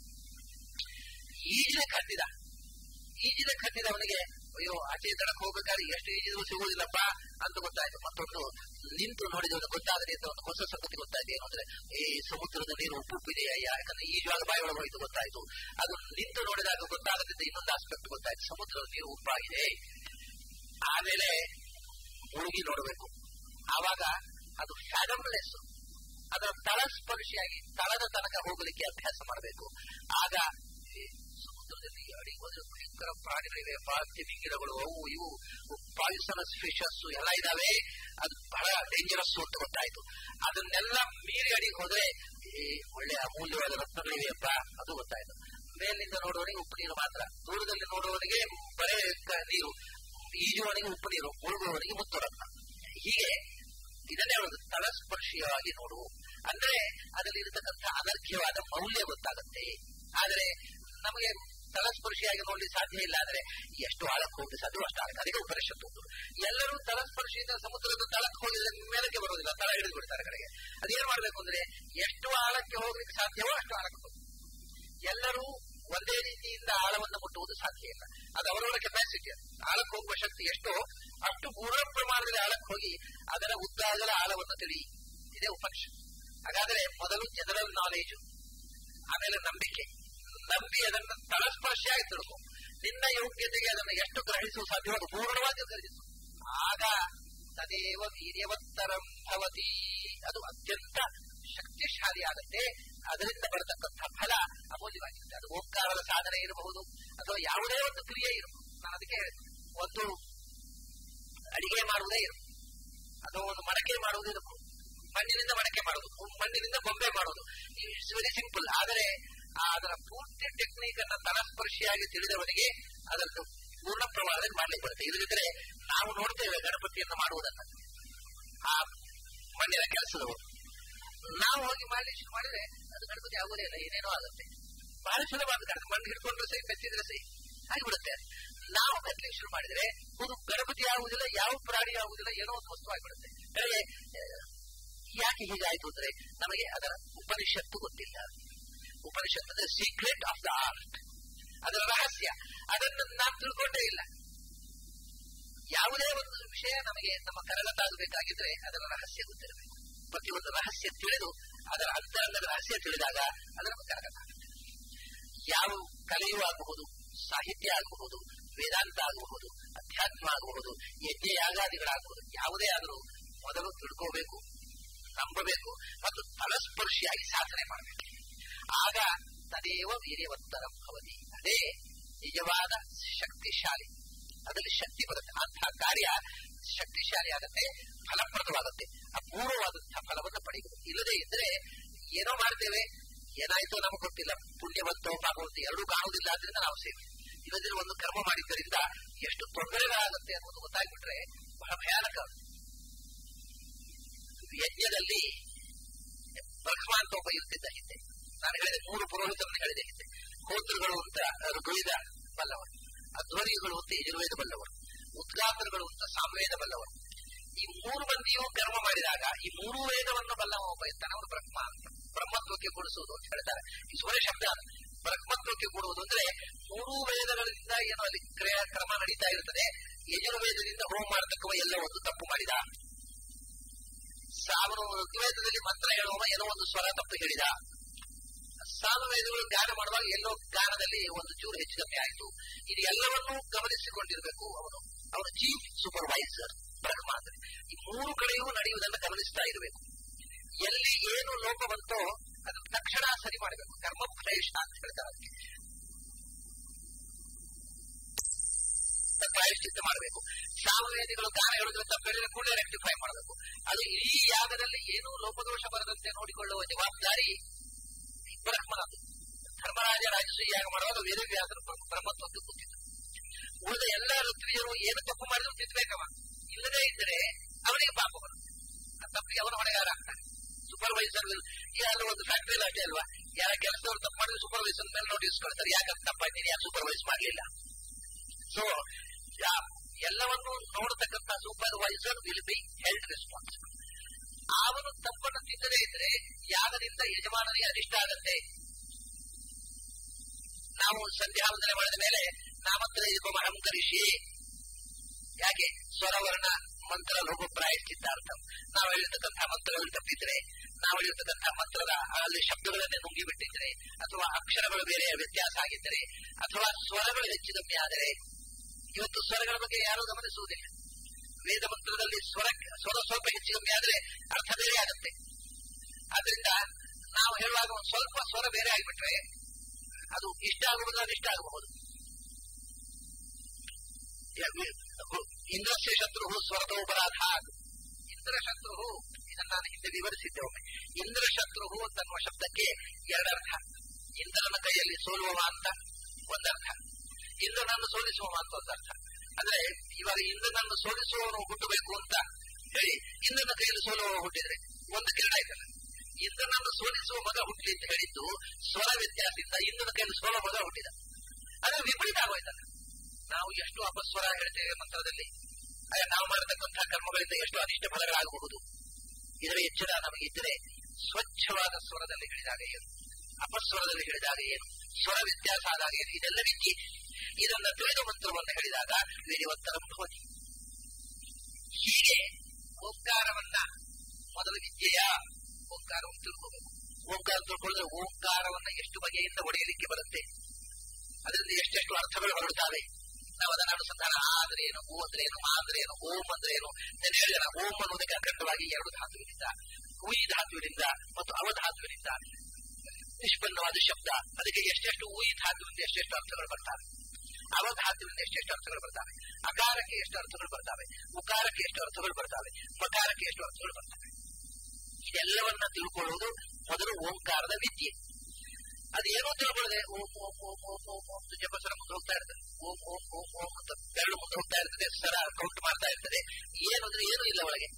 S1: ಈಜಿನ ಕಟ್ಟಿದ ಈಜಿನ ಕಟ್ಟಿದವನಿಗೆ ಅಯ್ಯೋ ಆಚೆ ದಡಕ್ಕೆ ಹೋಗ್ಬೇಕಾದ್ರೆ ಎಷ್ಟು ಈಜಿದ್ರು ಸಿಗುವುದಿಲ್ಲಪ್ಪ ಅಂತ ಗೊತ್ತಾಯ್ತು ಮತ್ತೊಂದು ನಿಂತು ನೋಡಿದವನು ಗೊತ್ತಾಗದೆ ಅಂತ ಒಂದು ಹೊಸ ಸಂಗತಿ ಗೊತ್ತಾಯ್ತು ಏನು ಅಂದ್ರೆ ಈ ಸಮುದ್ರದ ನೀರು ಉಪ್ಪು ಉಪ್ಪಿದೆಯಾ ಯಾಕಂದ್ರೆ ಈಜುವಾಗ ಬಾಯಿ ಒಳಗೆ ಹೋಯ್ತು ಗೊತ್ತಾಯ್ತು ಅದು ನಿಂತು ನೋಡಿದಾಗ ಗೊತ್ತಾಗದಿದ್ದ ಇನ್ನೊಂದು ಆಸ್ಪೆಕ್ಟ್ ಗೊತ್ತಾಯ್ತು ಸಮುದ್ರದ ನೀರು ಉಪ್ಪಾಗಿದೆ ಆಮೇಲೆ ಮುಳುಗಿ ನೋಡಬೇಕು ಆವಾಗ ಅದು ಫ್ಯಾಡಮ್ಲೆಸ್ ಅದರ ತಳಸ್ಪರ್ಶಿಯಾಗಿ ತಳದ ತನಕ ಹೋಗಲಿಕ್ಕೆ ಅಭ್ಯಾಸ ಮಾಡಬೇಕು ಆಗ ಈ ಸಮುದ್ರದಲ್ಲಿ ಅಡಿ ಹೋದ್ರೆ ಭಯಂಕರ ಪ್ರಾಣಿಗಳಿವೆ ತಿಮಿಂಗಿಲಗಳು ಅವು ಇವು ಪಾಯ್ಸನಸ್ ಫಿಶಸ್ ಎಲ್ಲ ಇದಾವೆ ಅದು ಬಹಳ ಡೇಂಜರಸ್ ಅಂತ ಗೊತ್ತಾಯ್ತು ಅದನ್ನೆಲ್ಲ ಮೀರಿ ಅಡಿಗೆ ಹೋದ್ರೆ ಈ ಒಳ್ಳೆ ಅಮೂಲ್ಯವಾದ ರತ್ನಗಳಿವೆಯಪ್ಪ ಅದು ಗೊತ್ತಾಯ್ತು ಮೇಲಿನಿಂದ ನೋಡುವವನಿಗೆ ಉಪ್ಪು ನೀರು ಮಾತ್ರ ದೂರದಲ್ಲಿ ನೋಡುವವನಿಗೆ ಬರೇ ಕ- ನೀರು ಈಜುವವನಿಗೆ ಉಪ್ಪು ನೀರು ಮುಳುಗುವವನಿಗೆ ಮುತ್ತು ರತ್ನ ಹೀಗೆ ಇದನ್ನೇ ಹೇಳುದು ತಳಸ್ಪರ್ಶೀಯವಾಗಿ ನೋಡು ಅಂದ್ರೆ ಅದರಲ್ಲಿ ಇರತಕ್ಕಂಥ ಅನರ್ಘ್ಯವಾದ ಮೌಲ್ಯ ಗೊತ್ತಾಗುತ್ತೆ ಆದರೆ ನಮಗೆ ತಲಸ್ಪರ್ಶಿಯಾಗಿ ನೋಡ್ಲಿಕ್ಕೆ ಸಾಧ್ಯ ಇಲ್ಲ ಅಂದ್ರೆ ಎಷ್ಟು ಆಳಕ್ಕೆ ಹೋಗಿ ಸಾಧ್ಯ ಅಷ್ಟು ಆಳಕ್ಕೆ ಅದಕ್ಕೆ ಉಪನಿಷತ್ತು ಒಂದು. ಎಲ್ಲರೂ ತಲಸ್ಪರ್ಶಿಯಿಂದ ಸಮುದ್ರದ ತಳಕ್ಕೆ ಹೋಗಿದ್ರೆ ಮೇಲಕ್ಕೆ ಬರೋದಿಲ್ಲ ತಳ ಹಿಡಿದು ಬಿಡ್ತಾರೆ ಕಡೆಗೆ ಅದೇನ್ ಮಾಡ್ಬೇಕು ಅಂದ್ರೆ ಎಷ್ಟು ಆಳಕ್ಕೆ ಹೋಗ್ಲಿಕ್ಕೆ ಸಾಧ್ಯವೋ ಅಷ್ಟು ಆಳಕ್ಕೆ ಹೋಗಿ ಎಲ್ಲರೂ ಒಂದೇ ರೀತಿಯಿಂದ ಆಳವನ್ನು ಮುಟ್ಟುವುದು ಸಾಧ್ಯ ಇಲ್ಲ ಅದು ಅವರವರ ಕೆಪಾಸಿಟಿ ಆಳಕ್ಕೆ ಹೋಗುವ ಶಕ್ತಿ ಎಷ್ಟೋ ಅಷ್ಟು ಪೂರ್ಣ ಪ್ರಮಾಣದಲ್ಲಿ ಆಳಕ್ಕೆ ಹೋಗಿ ಅದರ ಉದ್ದಾಗದ ಆಳವನ್ನು ತಿಳಿ ಇದೇ ಉಪನಿಷತ್ತು ಹಾಗಾದ್ರೆ ಮೊದಲು ಜನರಲ್ ನಾಲೆಜು ಆಮೇಲೆ ನಂಬಿಕೆ ನಂಬಿ ಅದನ್ನು ತಳಸ್ಪರ್ಶಿಯಾಗಿ ತಿಳ್ಕೊ ನಿನ್ನ ಯೋಗ್ಯತೆಗೆ ಅದನ್ನು ಎಷ್ಟು ಗ್ರಹಿಸುವ ಸಾಧ್ಯವೋ ಅದು ಪೂರ್ಣವಾಗಿ ಗ್ರಹಿಸು ಆಗ ತದೇವ ವೀರ್ಯವತ್ತರಂ ಭವತಿ ಅದು ಅತ್ಯಂತ ಶಕ್ತಿಶಾಲಿ ಆಗುತ್ತೆ ಅದರಿಂದ ಬರತಕ್ಕಂಥ ಫಲ ಅಮೂಲ್ಯವಾಗಿರುತ್ತೆ ಅದು ಓಂಕಾರದ ಸಾಧನೆ ಇರಬಹುದು ಅಥವಾ ಯಾವುದೇ ಒಂದು ಕ್ರಿಯೆ ಇರಬಹುದು ನಾನು ಅದಕ್ಕೆ ಒಂದು ಅಡಿಗೆ ಮಾಡುವುದೇ ಇರಬಹುದು ಅಥವಾ ಒಂದು ಮಡಕೆ ಮಾಡುವುದು ಇರಬಹುದು ಮಣ್ಣಿನಿಂದ ಮಡಕೆ ಮಾಡುವುದು ಮಣ್ಣಿನಿಂದ ಗೊಂಬೆ ಮಾಡುವುದು ಇಟ್ಸ್ ವೆರಿ ಸಿಂಪಲ್ ಆದರೆ ಆ ಅದರ ಪೂರ್ತಿ ಟೆಕ್ನಿಕ್ ಅನ್ನ ತಲಸ್ಪರ್ಶಿಯಾಗಿ ತಿಳಿದವನಿಗೆ ಅದನ್ನು ಪೂರ್ಣ ಪ್ರಮಾಣದಲ್ಲಿ ಮಾಡ್ಲಿಕ್ಕೆ ಬರುತ್ತೆ ಇಲ್ಲದಿದ್ರೆ ನಾವು ನೋಡ್ತೇವೆ ಗಣಪತಿಯನ್ನು ಮಾಡುವುದನ್ನ ಆ ಮಣ್ಣಿನ ಕೆಲಸದವರು ನಾವು ಹೋಗಿ ಮಾಡ್ಲಿಕ್ಕೆ ಶುರು ಮಾಡಿದ್ರೆ ಅದು ಗಣಪತಿ ಆಗೋದೇ ಇಲ್ಲ ಏನೇನೋ ಆಗುತ್ತೆ ಬಹಳ ಸುಲಭ ಅಂತ ಕಾಣುತ್ತೆ ಮಣ್ಣು ಹಿಡ್ಕೊಂಡ್ರೆ ಸೈ ಮೆತ್ತಿದ್ರೆ ಸೈ ಆಗಿಬಿಡುತ್ತೆ ನಾವು ಮೆತ್ತಲಿಕ್ಕೆ ಶುರು ಮಾಡಿದ್ರೆ ಒಂದು ಗಣಪತಿ ಆಗುವುದಿಲ್ಲ ಯಾವ ಪ್ರಾಣಿ ಆಗುವುದಿಲ್ಲ ಏನೋ ಒಂದು ವಸ್ತು ಆಗಿಬಿಡುತ್ತೆ ಬೆಳಗ್ಗೆ ಯಾಕೆ ಹೀಗಾಯ್ತು ಅಂದ್ರೆ ನಮಗೆ ಅದರ ಉಪನಿಷತ್ತು ಗೊತ್ತಿಲ್ಲ ಉಪನಿಷತ್ ಅಂದ್ರೆ ಸೀಕ್ರೆಟ್ ಆಫ್ ದ ಆರ್ಟ್ ಅದರ ರಹಸ್ಯ ಅದನ್ನು ನಾವು ತಿಳ್ಕೊಂಡೇ ಇಲ್ಲ ಯಾವುದೇ ಒಂದು ವಿಷಯ ನಮಗೆ ನಮ್ಮ ಕರಗತಾಗಬೇಕಾಗಿದ್ರೆ ಅದರ ರಹಸ್ಯ ಗೊತ್ತಿರಬೇಕು ಪ್ರತಿಯೊಂದು ರಹಸ್ಯ ತಿಳಿದು ಅದರ ಅಂತರಂಗದ ರಹಸ್ಯ ತಿಳಿದಾಗ ಅದರ ಕರಗತಾಗುತ್ತೆ ಯಾವ ಕಲೆಯೂ ಆಗಬಹುದು ಸಾಹಿತ್ಯ ಆಗಬಹುದು ವೇದಾಂತ ಆಗಬಹುದು ಅಧ್ಯಾತ್ಮ ಆಗಬಹುದು ಯಜ್ಞ ಯಾಗಾದಿಗಳಾಗಬಹುದು ಯಾವುದೇ ಆದರೂ ಮೊದಲು ತಿಳ್ಕೋಬೇಕು ನಂಬಬೇಕು ಮತ್ತು ಫಲಸ್ಪರ್ಶಿಯಾಗಿ ಸಾಧನೆ ಮಾಡಬೇಕು ಆಗ ತದೇವ ವೀರ್ಯವತ್ತರ ಭವತಿ ಅದೇ ನಿಜವಾದ ಶಕ್ತಿಶಾಲಿ ಅದರಲ್ಲಿ ಶಕ್ತಿ ಬರುತ್ತೆ ಅಂತಹ ಕಾರ್ಯ ಶಕ್ತಿಶಾಲಿ ಆಗುತ್ತೆ ಫಲಪ್ರದವಾಗುತ್ತೆ ಅಪೂರ್ವವಾದಂತಹ ಫಲವನ್ನು ಪಡೆಯುವುದು ಇಲ್ಲದೆ ಇದ್ರೆ ಏನೋ ಮಾಡ್ತೇವೆ ಏನಾಯ್ತೋ ನಮಗೆ ಗೊತ್ತಿಲ್ಲ ಪುಣ್ಯವಂತೋ ಪಾಪವಂತೋ ಎರಡೂ ಕಾಣುವುದಿಲ್ಲ ಆದ್ರಿಂದ ನಾವು ಸೇವೆ ಇಲ್ಲದಿದ್ರೆ ಒಂದು ಕರ್ಮ ಮಾಡಿದ್ದರಿಂದ ಎಷ್ಟು ತೊಂದರೆಗಳಾಗುತ್ತೆ ಅನ್ನೋದು ಗೊತ್ತಾಗ್ಬಿಟ್ರೆ ಬಹಳ ಭಯಾನಕ ಯಜ್ಞದಲ್ಲಿ ಬ್ರಹ್ಮ ಅಂತ ಒಬ್ಬ ಇರ್ತಿದ್ದ ಹಿಂದೆ ನಾನು ಹೇಳಿದೆ ಮೂರು ಪುರೋಹಿತರನ್ನು ಹೇಳಿದೆ ಹಿಂದೆ ಹೋತೃಗಳು ಅಂತ ಋಗ್ವೇದ ಬಲ್ಲವರು ಅಧ್ವರ್ಯಗಳು ಅಂತ ಯಜುರ್ವೇದ ಬಲ್ಲವರು ಉದ್ಗಾತ್ರಗಳು ಅಂತ ಸಾಮವೇದ ಬಲ್ಲವರು ಈ ಮೂರು ಮಂದಿಯು ಕರ್ಮ ಮಾಡಿದಾಗ ಈ ಮೂರು ವೇದವನ್ನು ಬಲ್ಲವ ಒಬ್ಬ ಇರ್ತಾನೆ ಅವನು ಬ್ರಹ್ಮ ಅಂತ ಬ್ರಹ್ಮತ್ವಕ್ಕೆ ಕೂಡಿಸುವುದು ಅಂತ ಹೇಳ್ತಾರೆ ಈ ಸುವರ್ಣ ಶಬ್ದ ಬ್ರಹ್ಮತ್ವಕ್ಕೆ ಕೂಡುವುದು ಅಂದ್ರೆ ಮೂರು ವೇದಗಳಿಂದ ಏನು ಅಲ್ಲಿ ಕ್ರಿಯಾ ಕ್ರಮ ನಡೀತಾ ಇರ್ತದೆ ಯಜುರ್ವೇದದಿಂದ ಹೋಮ ಮಾಡತಕ್ಕವ ಎಲ್ಲ ಒಂದು ತಪ್ಪು ಮಾಡಿದ ಸಾವನು ಋಗ್ವೇದದಲ್ಲಿ ಮಂತ್ರ ಹೇಳುವ ಏನೋ ಒಂದು ಸ್ವರ ತಪ್ಪು ಹೇಳಿದ ಸಾಮವೇದಗಳು ಗಾನ ಮಾಡುವಾಗ ಎಲ್ಲೋ ಗಾನದಲ್ಲಿ ಒಂದು ಚೂರು ಹೆಚ್ಚು ಕಮ್ಮಿ ಆಯಿತು ಇದು ಎಲ್ಲವನ್ನೂ ಗಮನಿಸಿಕೊಂಡಿರಬೇಕು ಅವನು ಅವನು ಚೀಫ್ ಸೂಪರ್ವೈಸರ್ ಬ್ರಹ್ಮ ಅಂದ್ರೆ ಈ ಮೂರು ಕಡೆಯೂ ನಡೆಯುವುದನ್ನು ಗಮನಿಸ್ತಾ ಇರಬೇಕು ಎಲ್ಲಿ ಏನು ಲೋಪ ಬಂತೋ ಅದನ್ನು ತಕ್ಷಣ ಸರಿ ಮಾಡಬೇಕು ಕರ್ಮ ಪ್ರವೇಶ ಅಂತ ಹೇಳ್ತಾರೆ ಅದಕ್ಕೆ ಪ್ರಾಯಶ್ಚಿತ್ತ ಮಾಡಬೇಕು ಸಾಮವೇದಿಗಳು ಗಾನ ಹೇಳುದ್ರೆ ತಪ್ಪಿದ್ರೆ ಕೂಡಲೇ ರೆಕ್ಟಿಫೈ ಮಾಡಬೇಕು ಅದು ಇಡೀ ಯಾಗದಲ್ಲಿ ಏನೂ ಲೋಪದೋಷ ಬರದಂತೆ ನೋಡಿಕೊಳ್ಳುವ ಜವಾಬ್ದಾರಿ ಬ್ರಹ್ಮನದು ಧರ್ಮರಾಜ ರಾಜಸೂಯ ಯಾಗ ಮಾಡುವಾಗ ವೇದವ್ಯಾಸರು ಬ್ರಹ್ಮತ್ವಕ್ಕೆ ಕೂತಿದ್ರು ಉಳಿದ ಎಲ್ಲ ಋತ್ವಿಯರು ಏನು ತಪ್ಪು ಮಾಡಿದ್ರು ತಿದ್ದಬೇಕವ ಇಲ್ಲದೇ ಇದ್ದರೆ ಅವನಿಗೆ ಪಾಪ ಬರುತ್ತೆ ಆ ತಪ್ಪಿಗೆ ಅವನ ಹೊಣೆಗಾರ ಆಗ್ತಾನೆ ಸೂಪರ್ವೈಸರ್ ಅಲ್ಲಿ ಒಂದು ಫ್ಯಾಕ್ಟರಿ ಅಷ್ಟೇ ಅಲ್ವಾ ಯಾರ ಕೆಲಸದವ್ರು ತಪ್ಪು ಮಾಡಿದ್ರೆ ಸೂಪರ್ವೈಸರ್ ಮೇಲೆ ನೋಟಿಸ್ ಕೊಡ್ತಾರೆ ಯಾಕಂತ ತಪ್ಪಾಯ್ತೀನಿ ಯಾಕೆ ಸೂಪರ್ವೈಸ್ ಮಾಡಲಿಲ್ಲ ಸೊ ಎಲ್ಲವನ್ನು ನೋಡತಕ್ಕಂತ supervisor will be held responsible ಅವನು ತಪ್ಪನ್ನು ತಿದ್ದದೇ ಇದ್ರೆ ಯಾಗದಿಂದ ಯಜಮಾನನಿಗೆ ಅನಿಷ್ಟ ಆಗತ್ತೆ ನಾವು ಸಂಧ್ಯಾ ವಂದನೆ ಮಾಡಿದ ಮೇಲೆ ನಾಮಂತ್ರ ಅಹಂ ಕರಿಷಿ ಯಾಕೆ ಸ್ವರವರ್ಣ ಮಂತ್ರ ಲೋಕ ಪ್ರಾಯಶ್ಚಿತ್ತಾರ್ಥ ನಾವು ಹೇಳಿರ್ತಕ್ಕಂಥ ಮಂತ್ರಗಳು ತಪ್ಪಿದ್ರೆ ನಾವು ಹೇಳಿರ್ತಕ್ಕಂಥ ಮಂತ್ರದ ಅಲ್ಲಿ ಶಬ್ದಗಳನ್ನೇ ನುಂಗಿಬಿಟ್ಟಿದ್ರೆ ಅಥವಾ ಅಕ್ಷರಗಳು ಬೇರೆ ವ್ಯತ್ಯಾಸ ಆಗಿದ್ದರೆ ಅಥವಾ ಸ್ವರಗಳು ಹೆಚ್ಚು ಕಮ್ಮಿ ಆದರೆ ಇವತ್ತು ಸ್ವರಗಳ ಬಗ್ಗೆ ಯಾರೂ ಗಮನಿಸುವುದಿಲ್ಲ ವೇದ ಮಂತ್ರದಲ್ಲಿ ಸ್ವರ ಸ್ವರ ಸ್ವಲ್ಪ ಹೆಚ್ಚು ಕಮ್ಮಿ ಆದರೆ ಅರ್ಥ ಬೇರೆ ಆಗುತ್ತೆ ಆದ್ರಿಂದ ನಾವು ಹೇಳುವಾಗ ಒಂದು ಸ್ವಲ್ಪ ಸ್ವರ ಬೇರೆ ಆಗಿಬಿಟ್ರೆ ಅದು ಇಷ್ಟ ಆಗುವುದು ಅದು ಇಷ್ಟ ಆಗಬಹುದು ಇಂದ್ರಸ್ಯ ಶತ್ರು ಸ್ವರತೋಪರಾಧ ಇಂದ್ರ ಶತ್ರು ಇದನ್ನು ನಾನು ಹಿಂದೆ ವಿವರಿಸಿದ್ದೆ ಒಮ್ಮೆ ಇಂದ್ರ ಶತ್ರು ಅಂತನ್ನುವ ಶಬ್ದಕ್ಕೆ ಎರಡರ್ಥ ಇಂದ್ರನ ಕೈಯಲ್ಲಿ ಸೋಲುವ ಅಂತ ಒಂದರ್ಥ ಇಂದ್ರನನ್ನು ಸೋಲಿಸುವ ಅಂತ ಒಂದರ್ಥ ಅಂದ್ರೆ ಇವಾಗ ಇಂದ್ರನನ್ನು ಸೋಲಿಸುವವನು ಹುಟ್ಟಬೇಕು ಅಂತ ಹೇಳಿ ಇಂದ್ರನ ಕೈಯಲ್ಲಿ ಸೋಲುವ ಹುಟ್ಟಿದ್ರೆ ಒಂದು ಕಿರಣ ಆಯ್ತಲ್ಲ ಇಂದ್ರನನ್ನು ಸೋಲಿಸುವ ಮಗ ಹುಟ್ಟಲಿ ಅಂತ ಹೇಳಿದ್ದು ಸ್ವರ ವ್ಯತ್ಯಾಸದಿಂದ ಇಂದ್ರನ ಕೈಯಲ್ಲಿ ಸೋಲುವ ಮಗ ಹುಟ್ಟಿದ ಅದು ವಿಪರೀತ ಆಗೋಯ್ತಲ್ಲ ನಾವು ಎಷ್ಟು ಅಪಸ್ವರ ಹೇಳ್ತೇವೆ ಮಂತ್ರದಲ್ಲಿ ನಾವು ಮಾಡತಕ್ಕಂತಹ ಕರ್ಮಗಳಿಂದ ಎಷ್ಟು ಅನಿಷ್ಟ ಫಲಗಳಾಗಬಹುದು ಇದರ ಎಚ್ಚರ ನಮಗಿದ್ದರೆ ಸ್ವಚ್ಛವಾದ ಸ್ವರದಲ್ಲಿ ಹೇಳಿದಾಗ ಏನು ಅಪಸ್ವರದಲ್ಲಿ ಹೇಳಿದಾಗ ಏನು ಸ್ವರ ವ್ಯತ್ಯಾಸ ಆದಾಗ ಏನು ಇದೆಲ್ಲ ವಿದ್ಯೆ ಇದನ್ನ ತಿಳಿದ ಮಂತ್ರವನ್ನು ಹೇಳಿದಾಗ ವಿಧಿವಂತರಂ ಭವತಿ ಹೀಗೆ ಓಂಕಾರವನ್ನ ಮೊದಲ ವಿದ್ಯೆಯ ಓಂಕಾರವನ್ನು ತಿಳ್ಕೋಬೇಕು ಓಂಕಾರ ತಿಳ್ಕೊಂಡ್ರೆ ಓಂಕಾರವನ್ನ ಎಷ್ಟು ಬಗೆಯಿಂದ ಒಡೆಯಲಿಕ್ಕೆ ಬರುತ್ತೆ ಅದರಿಂದ ಎಷ್ಟೆಷ್ಟು ಅರ್ಥಗಳು ಹೊರಡ್ತಾವೆ ನಾವು ಅದನ್ನ ಅನುಸಂಧಾನ ಆ ಅಂದ್ರೆ ಏನು ಓ ಅಂದ್ರೆ ಏನು ಮಾ ಅಂದ್ರೆ ಏನು ಓಂ ಅಂದ್ರೆ ಏನು ನಾನು ಹೇಳಿದ ಓಂ ಅನ್ನೋದಕ್ಕೆ ಅಖಂಡವಾಗಿ ಎರಡು ಧಾತುವಿನಿಂದ ಉಯಿ ಧಾತುವಿನಿಂದ ಮತ್ತು ಅವಧಾತುವಿನಿಂದ ನಿಷ್ಪನ್ನವಾದ ಶಬ್ದ ಅದಕ್ಕೆ ಎಷ್ಟೆಷ್ಟು ಉಯಿ ಧಾತುವಿನಿಂದ ಎಷ್ಟೆಷ್ಟು ಅರ್ಥಗಳು ಬರ್ತವೆ ಅವಧಾತುವಿನಿಂದ ಎಷ್ಟೆಷ್ಟು ಅರ್ಥಗಳು ಬರ್ತವೆ ಅಕಾರಕ್ಕೆ ಎಷ್ಟು ಅರ್ಥಗಳು ಬರ್ತವೆ ಉಕಾರಕ್ಕೆ ಎಷ್ಟು ಅರ್ಥಗಳು ಬರ್ತವೆ ಮಕಾರಕ್ಕೆ ಎಷ್ಟು ಅರ್ಥಗಳು ಬರ್ತವೆ ಇದೆಲ್ಲವನ್ನ ತಿಳ್ಕೊಳ್ಳುವುದು ಮೊದಲು ಓಂಕಾರದ ವಿದ್ಯೆ ಅದೇನೋ ತಿಳ್ಕೊಳ್ಳದೆ ಓಂ ಓಂ ಓಂ ಓಂ ಓಂ ಓಂ ಜಪಸರ ಮುಂದೆ ಹೋಗ್ತಾ ಇರ್ತದೆ ಓಂ ಓಂ ಓಂ ಓಂ ಅಂತ ಬೆರಳು ಮುಂದೆ ಹೋಗ್ತಾ ಇರ್ತದೆ ಸರ ಕೌಂಟ್ ಮಾಡ್ತಾ ಇರ್ತದೆ ಏನಂದ್ರೆ ಏನೂ ಇಲ್ಲ ಒಳಗೆ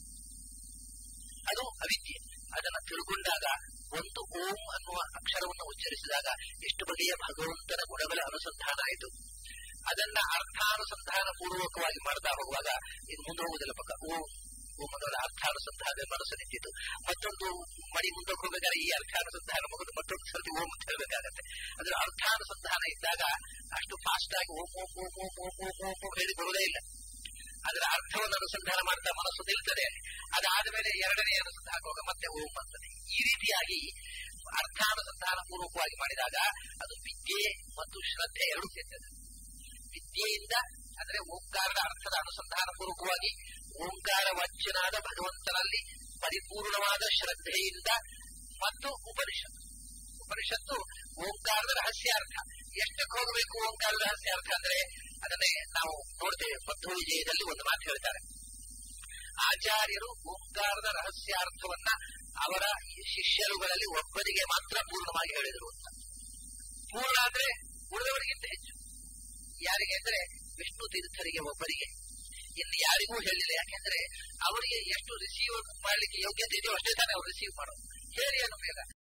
S1: ಅದು ಅವಿದ್ಯೆ ಅದನ್ನ ತಿಳ್ಕೊಂಡಾಗ ಒಂದು ಓಂ ಅನ್ನುವ ಅಕ್ಷರವನ್ನು ಉಚ್ಚರಿಸಿದಾಗ ಎಷ್ಟು ಬಗೆಯ ಭಗವಂತನ ಗುಣಗಳ ಅನುಸಂಧಾನ ಆಯಿತು ಅದನ್ನ ಅರ್ಥಾನುಸಂಧಾನ ಪೂರ್ವಕವಾಗಿ ಮಾಡ್ತಾ ಹೋಗುವಾಗ ಇದು ಮುಂದೆ ಹೋಗುವುದಿಲ್ಲ ಪಕ್ಕ ಓಂ ಓಂ ಅನ್ನೋದ ಅರ್ಥಾನುಸಂಧಾನ ಮನಸ್ಸು ನಿಂತಿತ್ತು ಮತ್ತೊಂದು ಮಡಿ ಮುಂದೆ ಹೋಗ್ಬೇಕಾದ್ರೆ ಈ ಅರ್ಥಾನುಸಂಧಾನ ಮುಗಿದು ಮತ್ತೊಂದು ಸರ್ತಿ ಓಂ ಅಂತ ಹೇಳಬೇಕಾಗತ್ತೆ ಅದ್ರ ಅರ್ಥಾನುಸಂಧಾನ ಇದ್ದಾಗ ಅಷ್ಟು ಫಾಸ್ಟ್ ಆಗಿ ಓಂ ಓಂ ಓಂ ಓಂ ಓಂ ಓಂ ಓಂ ಓಂ ಹೇಳಿ ಬರುವುದೇ ಇಲ್ಲ ಅದರ ಅರ್ಥವನ್ನು ಅನುಸಂಧಾನ ಮಾಡ್ತಾ ಮನಸ್ಸು ನಿಲ್ತದೆ ಅದಾದ ಮೇಲೆ ಎರಡನೇ ಅನುಸಂಧಾನ ಹಾಕುವಾಗ ಮತ್ತೆ ಓಂ ಅಂತದೆ ಈ ರೀತಿಯಾಗಿ ಅರ್ಥಾನುಸಂಧಾನ ಪೂರ್ವಕವಾಗಿ ಮಾಡಿದಾಗ ಅದು ವಿದ್ಯೆ ಮತ್ತು ಶ್ರದ್ಧೆ ಎರಡು ಸೇರ್ತದೆ ವಿದ್ಯೆಯಿಂದ ಅಂದ್ರೆ ಓಂಕಾರದ ಅರ್ಥದ ಅನುಸಂಧಾನ ಪೂರ್ವಕವಾಗಿ ಓಂಕಾರ ವಚನಾದ ಭಗವಂತನಲ್ಲಿ ಪರಿಪೂರ್ಣವಾದ ಶ್ರದ್ಧೆಯಿಂದ ಮತ್ತು ಉಪನಿಷತ್ತು ಉಪನಿಷತ್ತು ಓಂಕಾರದ ರಹಸ್ಯಾರ್ಥ ಎಷ್ಟಕ್ಕೆ ಹೋಗಬೇಕು ಓಂಕಾರದ ರಹಸ್ಯಾರ್ಥ ಅಂದ್ರೆ ಅದನ್ನೇ ನಾವು ನೋಡ್ತೇವೆ ಮಧ್ವ ವಿಜಯದಲ್ಲಿ ಒಂದು ಮಾತು ಹೇಳ್ತಾರೆ ಆಚಾರ್ಯರು ಓಂಕಾರದ ರಹಸ್ಯಾರ್ಥವನ್ನ ಅವರ ಶಿಷ್ಯರುಗಳಲ್ಲಿ ಒಬ್ಬರಿಗೆ ಮಾತ್ರ ಪೂರ್ಣವಾಗಿ ಹೇಳಿದರು ಅಂತ ಪೂರ್ಣ ಅಂದ್ರೆ ಉಳಿದವರಿಗಿಂತ ಹೆಚ್ಚು ಯಾರಿಗೆ ಅಂದ್ರೆ ವಿಷ್ಣು ತೀರ್ಥರಿಗೆ ಒಬ್ಬರಿಗೆ ಇನ್ನು ಯಾರಿಗೂ ಹೇಳಿಲ್ಲ ಯಾಕೆಂದ್ರೆ ಅವರಿಗೆ ಎಷ್ಟು ರಿಸೀವ್ ಮಾಡ್ಲಿಕ್ಕೆ ಯೋಗ್ಯತೆ ಇದೆಯೋ ಅಷ್ಟೇ ತಾನೇ ಅವ್ರು ರಿಸೀವ್ ಮಾಡೋದು ಹೇಳಿ ಅನ್ನೋ ಬೇಗ